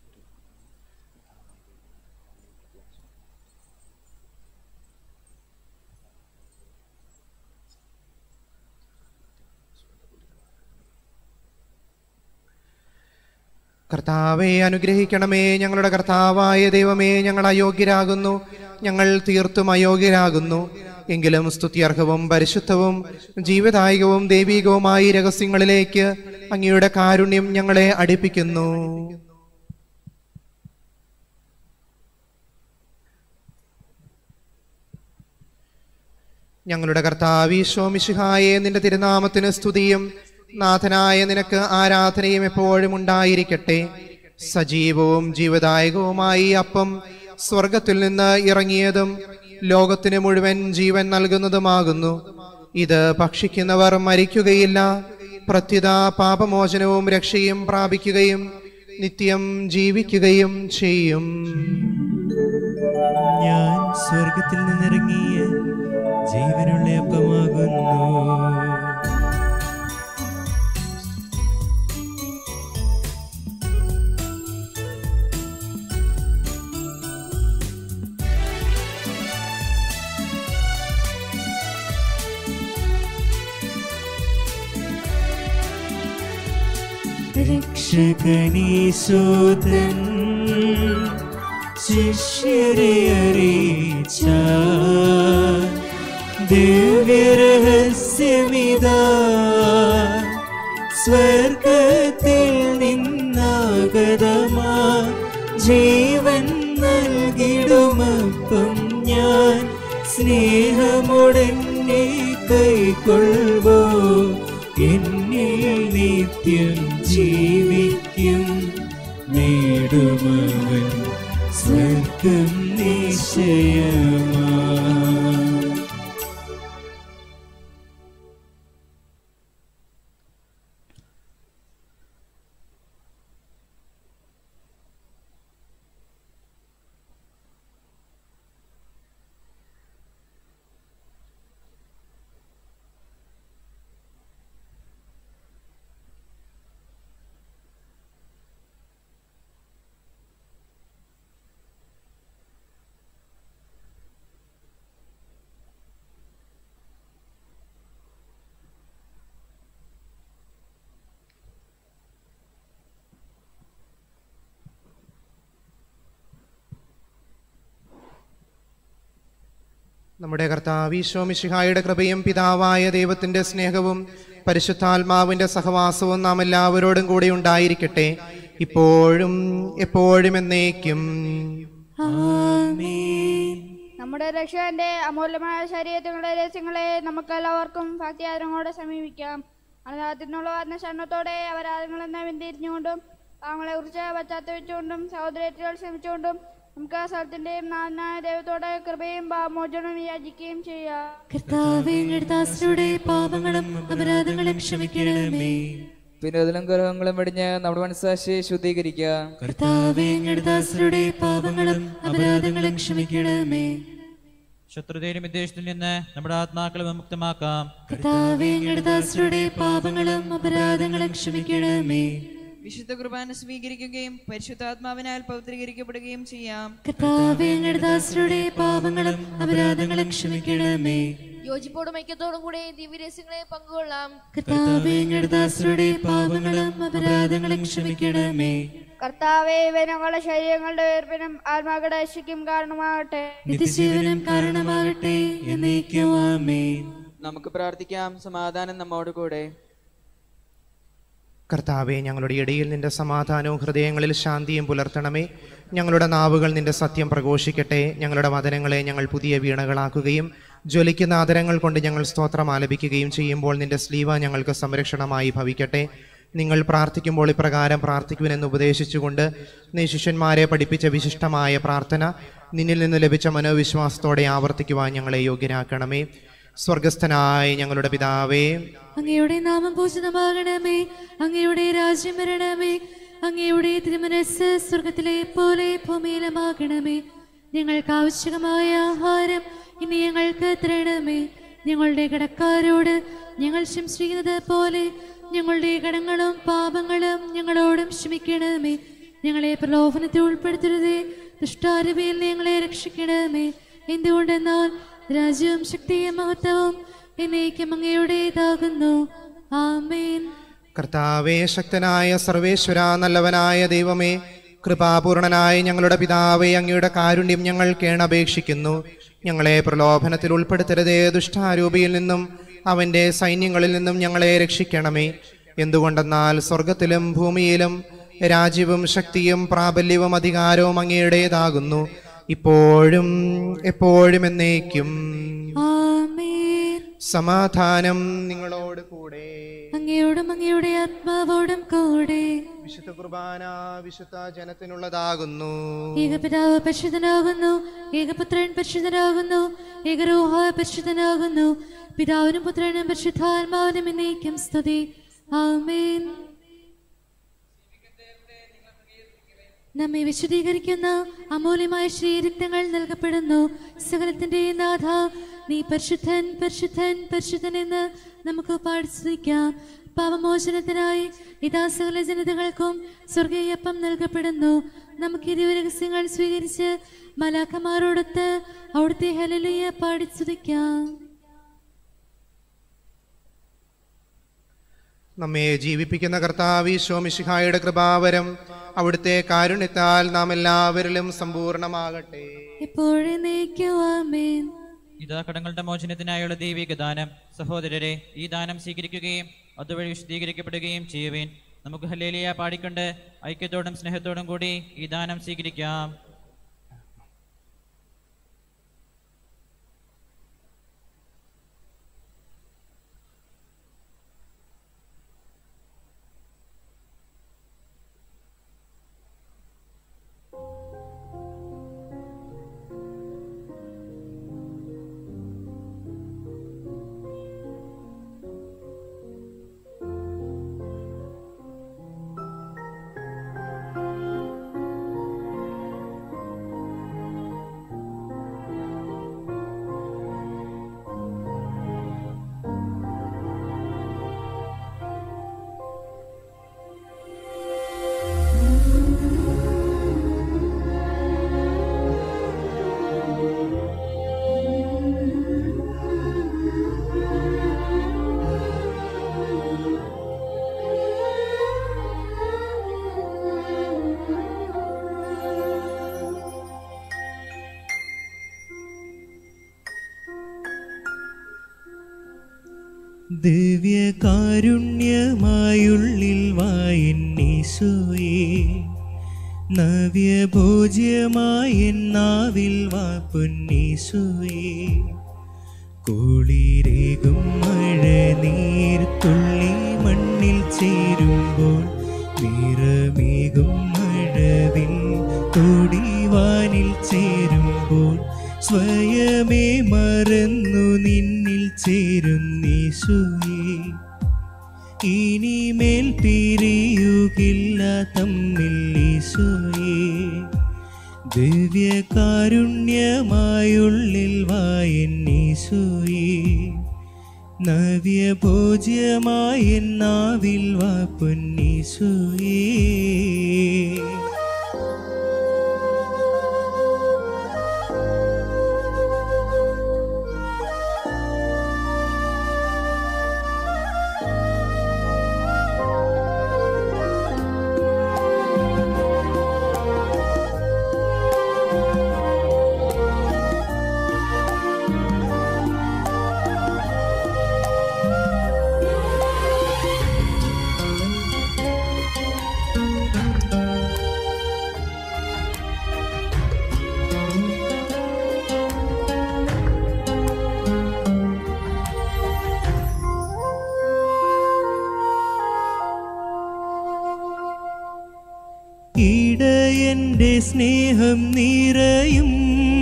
കർത്താവെ അനുഗ്രഹിക്കണമേ ഞങ്ങളുടെ കർത്താവായ ദൈവമേ ഞങ്ങൾ അയോഗ്യരാകുന്നു ഞങ്ങൾ തീർത്തും അയോഗ്യരാകുന്നു എങ്കിലും സ്തുത്യർഹവും പരിശുദ്ധവും ജീവദായകവും ദൈവികവുമായ ഈ രഹസ്യങ്ങളിലേക്ക് അങ്ങയുടെ കാരുണ്യം ഞങ്ങളെ അടുപ്പിക്കുന്നു ഞങ്ങളുടെ കർത്താവീശോ മിശിഹായെ നിന്റെ തിരുനാമത്തിന് സ്തുതിയും നാഥനായ നിനക്ക് ആരാധനയും എപ്പോഴും ഉണ്ടായിരിക്കട്ടെ സജീവവും ജീവദായകവുമായി ഈ അപ്പം സ്വർഗത്തിൽ നിന്ന് ഇറങ്ങിയതും ലോകത്തിന് മുഴുവൻ ജീവൻ നൽകുന്നതുമാകുന്നു ഇത് ഭക്ഷിക്കുന്നവർ മരിക്കുകയില്ല പ്രത്യുത പാപമോചനവും രക്ഷയും പ്രാപിക്കുകയും നിത്യം ജീവിക്കുകയും ചെയ്യും
ഞാൻ സ്വർഗത്തിൽ നിന്നിറങ്ങിയ ജീവനുള്ള അപ്പമാകുന്നു രക്ഷകനീശോതൻ ശിഷ്യരെ അറിയിച്ച ദിവ്യരഹസ്യമിതാ സ്വർഗത്തിൽ നിന്നാഗതമാ ജീവൻ നൽകിടുമപ്പം ഞാൻ സ്നേഹമുടനെ കൈക്കൊള്ളുവോ എന്നിൽ നിത്യം ജീവിക്കും നേടുമവൻ സ്വർഗം നിശ്ചയമാ
നമ്മുടെ കർത്താവ് ഈശോമിശിഹായുടെ കൃപയും പിതാവായ ദൈവത്തിന്റെ സ്നേഹവും പരിശുദ്ധാത്മാവിന്റെ സഹവാസവും നാം എല്ലാവരോടും കൂടി ഉണ്ടായിരിക്കട്ടെ ഇപ്പോഴും എപ്പോഴും എന്നേക്കും
നമ്മുടെ രക്ഷകന്റെ അമൂല്യമായ ശരീരത്തിലുള്ള രഹസ്യങ്ങളെ നമുക്ക് എല്ലാവർക്കും ഭക്തിയാദരങ്ങളോടെ സമീപിക്കാം അനാഥത്തിനുള്ള ശരണത്തോടെ അപരാധങ്ങളിൽ നിന്ന് പിന്തിരിഞ്ഞുകൊണ്ടും താങ്കളെ കുറിച്ച് പശ്ചാത്തപിച്ചുകൊണ്ടും സഹോദരത്തിൽ ശ്രമിച്ചുകൊണ്ടും നമുക്ക് ആ സ്ഥലത്തിന്റെയും നാഥനായ ദൈവത്തോടെ കൃപയും പാമോചനവും യാചിക്കുകയും ചെയ്യാം
കർത്താവേ ഞങ്ങളുടെ ദാസരുടെ പാപങ്ങളും അപരാധങ്ങളും ക്ഷമിക്കണമേ
വിനോദനും ഗ്രഹങ്ങളും വെടിഞ്ഞ് നമ്മുടെ മനസ്സാക്ഷിയെ ശുദ്ധീകരിക്കുക
കർത്താവേ ഞങ്ങളുടെ ദാസരുടെ പാപങ്ങളും അപരാധങ്ങളും ക്ഷമിക്കണമേ
ശത്രുതയിലും വിദ്വേഷത്തിൽ നിന്ന് നമ്മുടെ ആത്മാക്കളെ വിമുക്തമാക്കാം
കർത്താവേ ഞങ്ങളുടെ ദാസരുടെ പാപങ്ങളും അപരാധങ്ങളും ക്ഷമിക്കണമേ
വിശുദ്ധ കുർബാന സ്വീകരിക്കുകയും പരിശുദ്ധാത്മാവിനാൽ പൗത്രീകരിക്കപ്പെടുകയും ചെയ്യാം
കർത്താവേ ഞങ്ങളുടെ ദാസരുടെ പാപങ്ങളും അപരാധങ്ങളും ക്ഷമിക്കണമേ
യോജിപ്പോടും ഐക്യത്തോടും കൂടെ ദിവ്യരഹസ്യങ്ങളെ പങ്കുകൊള്ളാം
കർത്താവേ ഞങ്ങളുടെ ദാസരുടെ പാപങ്ങളും അപരാധങ്ങളും ക്ഷമിക്കണമേ
കർത്താവെ ഇവ ഞങ്ങളുടെ ശരീരങ്ങളുടെ വേർപ്പിനും ആത്മാക്കളുടെ രക്ഷയ്ക്കും കാരണമാകട്ടെ
നിത്യജീവനം കാരണമാകട്ടെ എന്നേക്കും ആമേൻ
നമുക്ക് പ്രാർത്ഥിക്കാം സമാധാനം നമ്മോട് കൂടെ
കർത്താവെ ഞങ്ങളുടെ ഇടയിൽ നിന്റെ സമാധാനവും ഹൃദയങ്ങളിൽ ശാന്തിയും പുലർത്തണമേ ഞങ്ങളുടെ നാവുകൾ നിന്റെ സത്യം പ്രഘോഷിക്കട്ടെ ഞങ്ങളുടെ വചനങ്ങളെ ഞങ്ങൾ പുതിയ വീണകളാക്കുകയും ജ്വലിക്കുന്ന ആദരങ്ങൾ കൊണ്ട് ഞങ്ങൾ സ്തോത്രം ആലപിക്കുകയും ചെയ്യുമ്പോൾ നിന്റെ സ്ലീവ ഞങ്ങൾക്ക് സംരക്ഷണമായി ഭവിക്കട്ടെ നിങ്ങൾ പ്രാർത്ഥിക്കുമ്പോൾ ഇപ്രകാരം പ്രാർത്ഥിക്കുവിനെന്ന് ഉപദേശിച്ചുകൊണ്ട് നീ ശിഷ്യന്മാരെ പഠിപ്പിച്ച വിശിഷ്ടമായ പ്രാർത്ഥന നിന്നിൽ നിന്ന് ലഭിച്ച മനോവിശ്വാസത്തോടെ ആവർത്തിക്കുവാൻ ഞങ്ങളെ യോഗ്യരാക്കണമേ സ്വർഗസ്ഥനായ ഞങ്ങളുടെ പിതാവേ
അങ്ങയുടെ നാമം പൂജിതമാകണമേ അങ്ങയുടെ രാജ്യം വരണമേ അങ്ങയുടെ തിരുമനസ് സ്വർഗത്തിലെ പോലെ ഭൂമിയിലുമാകണമേ ഞങ്ങൾക്ക് ആവശ്യമായ ആഹാരം ഇനി ഞങ്ങൾക്ക് തരണമേ ഞങ്ങളുടെ കടക്കാരോട് ഞങ്ങൾ ശംസിക്കുന്നത് പോലെ ഞങ്ങളുടെ കടങ്ങളും പാപങ്ങളും ഞങ്ങളോടും ക്ഷമിക്കണമേ ഞങ്ങളെ പ്രലോഭനത്തിൽ ഉൾപ്പെടുത്തരുതേ ദുഷ്ടാരവിയിൽ ഞങ്ങളെ രക്ഷിക്കണമേ എന്തുകൊണ്ടെന്നാൽ രാജ്യവും ശക്തിയും മഹത്വവും എന്നേക്കും അങ്ങയുടേതാകുന്നു ആമേൻ
കർത്താവേ ശക്തനായ സർവേശ്വര നല്ലവനായ ദൈവമേ കൃപാപൂർണനായ ഞങ്ങളുടെ പിതാവേ അങ്ങയുടെ കാരുണ്യം ഞങ്ങൾ കേണപേക്ഷിക്കുന്നു ഞങ്ങളെ പ്രലോഭനത്തിൽ ഉൾപ്പെടുത്തരുതേ ദുഷ്ടാരൂപിയിൽ നിന്നും അവന്റെ സൈന്യങ്ങളിൽ നിന്നും ഞങ്ങളെ രക്ഷിക്കണമേ എന്തുകൊണ്ടെന്നാൽ സ്വർഗത്തിലും ഭൂമിയിലും രാജ്യവും ശക്തിയും പ്രാബല്യവും അധികാരവും അങ്ങയുടേതാകുന്നു ഇപ്പോഴും എപ്പോഴും എന്നേക്കും
ആമേൻ
സമാധാനം നിങ്ങളോട് കൂടെ
അങ്ങയോടും അങ്ങയുടെ ആത്മാവോടും കൂടെ
വിശുദ്ധ കുർബാന വിശുദ്ധ ജനത്തിനുള്ളതാകുന്നു
ഏകപിതാവ് പരിശുദ്ധനാകുന്നു ഏകപുത്രൻ പരിശുദ്ധനാകുന്നു ഏകരോഹ പരിശുദ്ധനാകുന്നു പിതാവിനും പുത്രനും പരിശുദ്ധാത്മാവിനും എന്നേക്കും സ്തുതി ആമേൻ നമ്മെ വിശദീകരിക്കുന്ന അമൂല്യമായ ശ്രീരക്തങ്ങൾ നൽകപ്പെടുന്നു സകലത്തിന്റെ നാഥ നീ പരിശുദ്ധൻ പരിശുദ്ധൻ പരിശുദ്ധൻ എന്ന് നമുക്ക് പാടിസ്തുതിക്കാം പാപമോചനത്തിനായി ഇതാ സകല ജനതകൾക്കും സ്വർഗീയപ്പം നൽകപ്പെടുന്നു നമുക്ക് ഇരു രഹസ്യങ്ങൾ സ്വീകരിച്ച് മലാക്കമാരോടൊത്ത് അവിടുത്തെ ഹലലിയ പാടിസ്തുതിക്കാം
നമ്മെ ജീവിപ്പിക്കുന്ന കർത്താവ് ശോമിഷിഹായുടെ കൃപാവരം അവിടുത്തെ കാരുണ്യത്താൽ നാം എല്ലാവരിലും സമ്പൂർണമാകട്ടെ
എപ്പോഴേ നീക്കുവാമേൻ
ഇതാ കടങ്ങളുടെ മോചനത്തിനായുള്ള ദൈവിക ദാനം സഹോദരരെ ഈ ദാനം സ്വീകരിക്കുകയും അതുവഴി വിശദീകരിക്കപ്പെടുകയും ചെയ്യുവേൻ നമുക്ക് ഹല്ലേലിയ പാടിക്കൊണ്ട് ഐക്യത്തോടും സ്നേഹത്തോടും കൂടി ഈ ദാനം സ്വീകരിക്കാം
ദിവ്യകാരുണ്യമായുള്ളിൽ വായന്നീശോയെ നവ്യഭോജ്യമായ നാവിൽ വാ പൊന്നീശോയെ കുളിരേകും മഴ നീർത്തുള്ളി മണ്ണിൽ ചേരുമ്പോൾ നിറമേകും മഴവിൽ തൊടിവാനിൽ ചേരുമ്പോൾ സ്വയമേ മറന്നു നിന്നിൽ ചേരുന്നീശുയേ ഇനിമേൽ പിരിയുകില്ല തമ്മിൽ ഈശോയേ ദിവ്യകാരുണ്യമായുള്ളിൽ വായന്നീശോയേ നവ്യഭോജ്യമായ നാവിൽ വാ പൊന്നീശോയേ ഇടയന്റെ സ്നേഹം നിറയും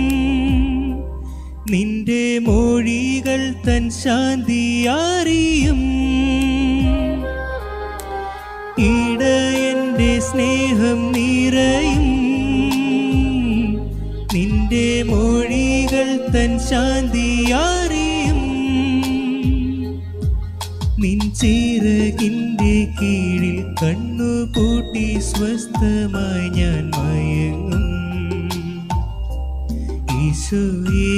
നിന്റെ മൊഴികൾ തൻ ശാന്തി അറിയും ഇടയന്റെ സ്നേഹം നിറയും നിന്റെ മൊഴികൾ തൻ ശാന്തി അറിയും നിൻ ചിറകിൻ്റെ കീഴിൽ കണ്ണു പൂട്ടി സ്വസ്ഥമായി ഞാൻ മയങ്ങും ഈശോയേ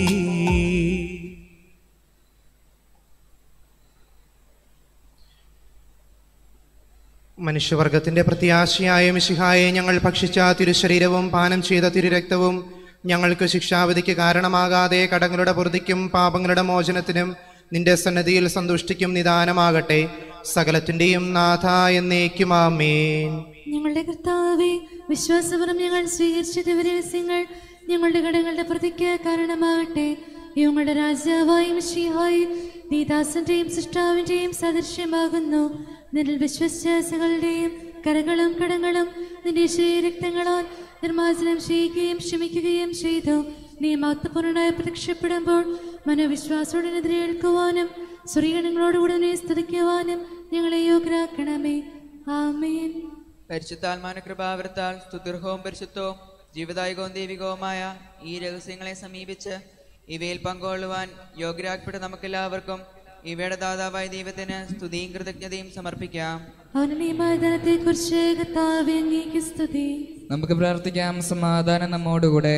മനുഷ്യവർഗത്തിന്റെ പ്രത്യാശയായ മിശിഹായെ ഞങ്ങൾ ഭക്ഷിച്ച തിരുശരീരവും പാനം ചെയ്ത തിരുരക്തവും ഞങ്ങൾക്ക് ശിക്ഷാവിധിക്ക് കാരണമാകാതെ കടങ്ങളുടെ പൊറുതിക്കും പാപങ്ങളുടെ മോചനത്തിനും നിന്റെ സന്നദ്ധിയിൽ സന്തുഷ്ടിക്കും നിദാനമാകട്ടെ സകലത്തിന്റെയും നാഥ എന്നേക്കുമാമേൻ
ഞങ്ങളുടെ കർത്താവെ വിശ്വാസപുറം ഞങ്ങൾ സ്വീകരിച്ച ദിവരഹസ്യങ്ങൾ ഞങ്ങളുടെ കടങ്ങളുടെ പ്രതിക്ക് കാരണമാകട്ടെ ഞങ്ങളുടെ രാജാവായും മിശിഹായി നീ ദാസന്റെയും സൃഷ്ടാവിന്റെയും സദൃശ്യമാകുന്നു നിന്നിൽ വിശ്വസ്യാസകളുടെയും കരകളും കടങ്ങളും നിന്റെ ശരീരക്തങ്ങളാൽ നിർമ്മാർജ്ജനം ചെയ്യുകയും ക്ഷമിക്കുകയും ചെയ്തു നീ മഹത്വപൂർണ്ണനായി പ്രത്യക്ഷപ്പെടുമ്പോൾ മനോവിശ്വാസത്തോടെ എതിരേൽക്കുവാനും സ്ത്രീഗണങ്ങളോടുകൂടെ നീ സ്തുതിക്കുവാനും ഞങ്ങളെ യോഗ്യരാക്കണമേ ആമേൻ
പരിശുദ്ധാത്മാന കൃപാവൃത്താൽ സ്തുതിർഹവും പരിശുദ്ധവും ജീവദായകവും ദൈവികവുമായ ഈ രഹസ്യങ്ങളെ സമീപിച്ച് ഇവയിൽ പങ്കുകൊള്ളുവാൻ യോഗ്യരാക്കപ്പെട്ട നമുക്കെല്ലാവർക്കും ഇവയുടെ ദാതാവായ ദൈവത്തിന് സ്തുതിയും കൃതജ്ഞതയും സമർപ്പിക്കാം
അവനീയമായതനത്തെ കുറിച്ച് കർത്താവെ അങ്ങേക്ക് സ്തുതി
നമുക്ക് പ്രാർത്ഥിക്കാം സമാധാനം നമ്മോടുകൂടെ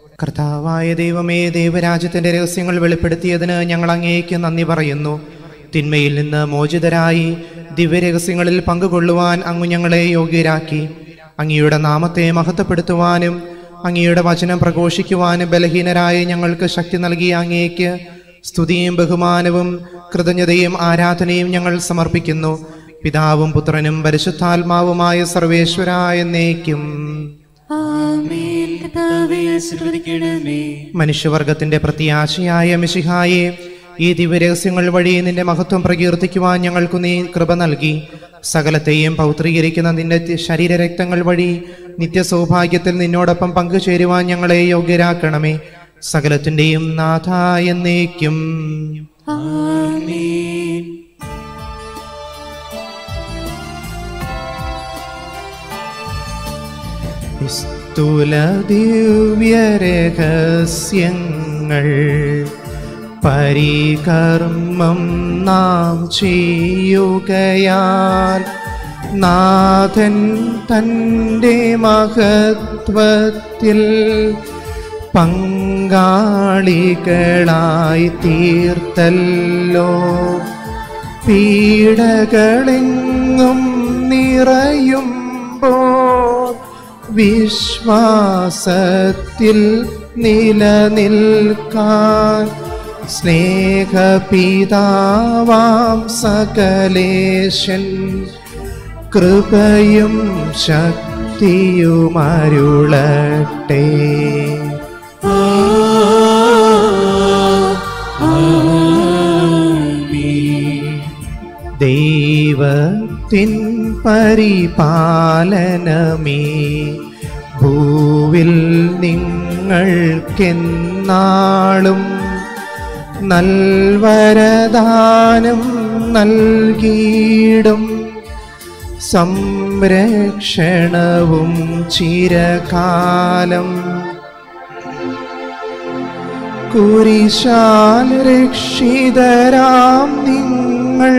കർത്താവായ ദൈവമേ ദൈവരാജ്യത്തിന്റെ രഹസ്യങ്ങൾ വെളിപ്പെടുത്തിയതിന് ഞങ്ങൾ അങ്ങേക്ക് നന്ദി പറയുന്നു തിന്മയിൽ നിന്ന് മോചിതരായി ദിവ്യരഹസ്യങ്ങളിൽ പങ്കുകൊള്ളുവാൻ അങ്ങ് ഞങ്ങളെ യോഗ്യരാക്കി അങ്ങയുടെ നാമത്തെ മഹത്വപ്പെടുത്തുവാനും അങ്ങയുടെ വചനം പ്രഘോഷിക്കുവാനും ബലഹീനരായ ഞങ്ങൾക്ക് ശക്തി നൽകിയ അങ്ങേക്ക് സ്തുതിയും ബഹുമാനവും കൃതജ്ഞതയും ആരാധനയും ഞങ്ങൾ സമർപ്പിക്കുന്നു പിതാവും പുത്രനും പരിശുദ്ധാത്മാവുമായ സർവേശ്വര എന്നേക്കും
ആമേൻ കർത്താവേ ആശീർവദിക്കണമേ
മനുഷ്യവർഗത്തിന്റെ പ്രത്യാശയായ മിശിഹായെ ഈ ദിവ്യരഹസ്യങ്ങൾ വഴി നിന്റെ മഹത്വം പ്രകീർത്തിക്കുവാൻ ഞങ്ങൾക്കു നീ കൃപ നൽകി സകലത്തെയും പൗത്രീകരിക്കുന്ന നിന്റെ തി- ശരീരരക്തങ്ങൾ വഴി നിത്യസൗഭാഗ്യത്തിൽ നിന്നോടൊപ്പം പങ്കുചേരുവാൻ ഞങ്ങളെ യോഗ്യരാക്കണമേ സകലത്തിന്റെയും നാഥ എന്നേക്കും
ആമേൻ
സ്തുല ദിവ്യരഹസ്യങ്ങൾ പരികർമ്മം നാം ചെയ്യുകയാൽ നാഥൻ തൻ്റെ മഹത്വത്തിൽ പങ്കാളികളായി തീർത്തല്ലോ പീഡകളെങ്ങും നിറയുമ്പോൾ വിശ്വാസത്തിൽ നിലനിൽക്കാൻ സ്നേഹപിതാവാം സകലേശൻ കൃപയും ശക്തിയുമരുളട്ടെ ദൈവത്തിൻ പരിപാലനമേ ഭൂവിൽ നിങ്ങൾക്കെന്നാളും നൽവരദാനം നൽകിയിടും സംരക്ഷണവും ചിരകാലം കുരിശാൽ രക്ഷിതരാം നിങ്ങൾ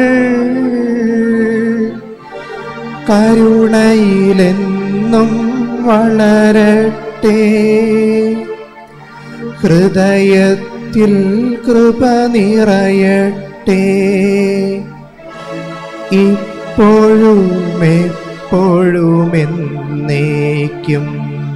കരുണയിലെന്നും വളരട്ടെ ഹൃദയത്തിൽ കൃപ നിറയട്ടെ ഇപ്പോഴും എപ്പോഴും എന്നേക്കും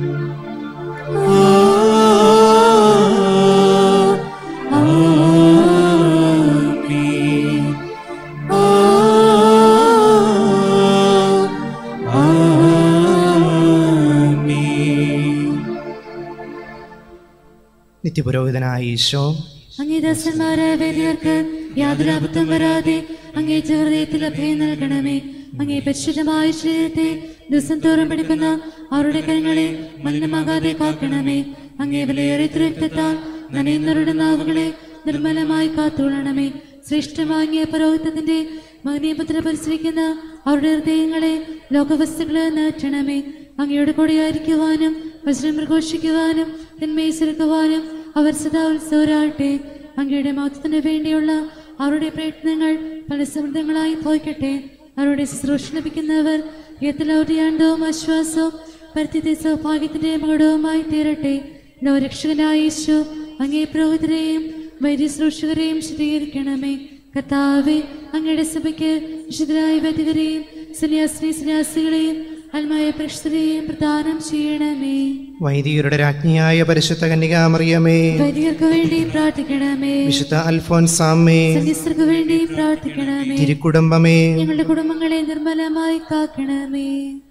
നിത്യപുരോഹിതനായ ഈശോ
അങ്ങേ ദാസന്മാരായ വേദിയർക്ക് യാതൊരു അബദ്ധം വരാതെ അങ്ങേ ഹൃദയത്തിൽ അഭയം നൽകണമേ അങ്ങേ പരിശുദ്ധമായ ശരീരത്തെ ദിവസം തോറും പിടിക്കുന്ന അവരുടെ കരങ്ങളെ മലിനമാകാതെ കാക്കണമേ അങ്ങേ വിലയേറിയ രക്തത്താൽ നനയുന്നവരുടെ നാവുകളെ നിർമ്മലമായി കാത്തുകൊള്ളണമേ ശ്രേഷ്ഠമാങ്ങിയ പരോഹിതത്തിന്റെ മകനീപുത്ര പരിശ്രമിക്കുന്ന അവരുടെ ഹൃദയങ്ങളെ ലോകവസ്തുക്കളെ നേറ്റണമേ അങ്ങയുടെ കൂടെയായിരിക്കുവാനും വചനം പ്രഘോഷിക്കുവാനും തിന്മയെ ചെറുക്കുവാനും അവർ സദാ ഉത്സവരാകട്ടെ അങ്ങയുടെ മഹത്വത്തിന് വേണ്ടിയുള്ള അവരുടെ പ്രയത്നങ്ങൾ പല സമൃദ്ധങ്ങളായി പോയിക്കട്ടെ അവരുടെ ശുശ്രൂഷ ലഭിക്കുന്നവർ യത്തലൗരിയാണ്ടവും ആശ്വാസവും പരിസ്ഥിതി സൗഭാഗ്യത്തിന്റെ മകുടവുമായി തീരട്ടെ ലോകരക്ഷകനായ യേശു അങ്ങേ പുരോഹിതരെയും വൈദ്യശ്രൂഷകരെയും ശുദ്ധീകരിക്കണമേ കർത്താവെ അങ്ങയുടെ സഭയ്ക്ക് വിശുദ്ധരായ വൈദികരെയും സന്യാസിനി സന്യാസികളെയും അൽമായ പ്രേക്ഷകരെയും പ്രദാനം ചെയ്യണമേ
വൈദികരുടെ രാജ്ഞിയായ പരിശുദ്ധ കന്യകാമറിയമേ
വൈദികർക്ക് വേണ്ടി പ്രാർത്ഥിക്കണമേ
വിശുദ്ധ അൽഫോൻസാമ്മേ
സന്യസ്തർക്ക് വേണ്ടി പ്രാർത്ഥിക്കണമേ
തിരുക്കുടുംബമേ
ഞങ്ങളുടെ കുടുംബങ്ങളെ നിർമ്മലമായി കാക്കണമേ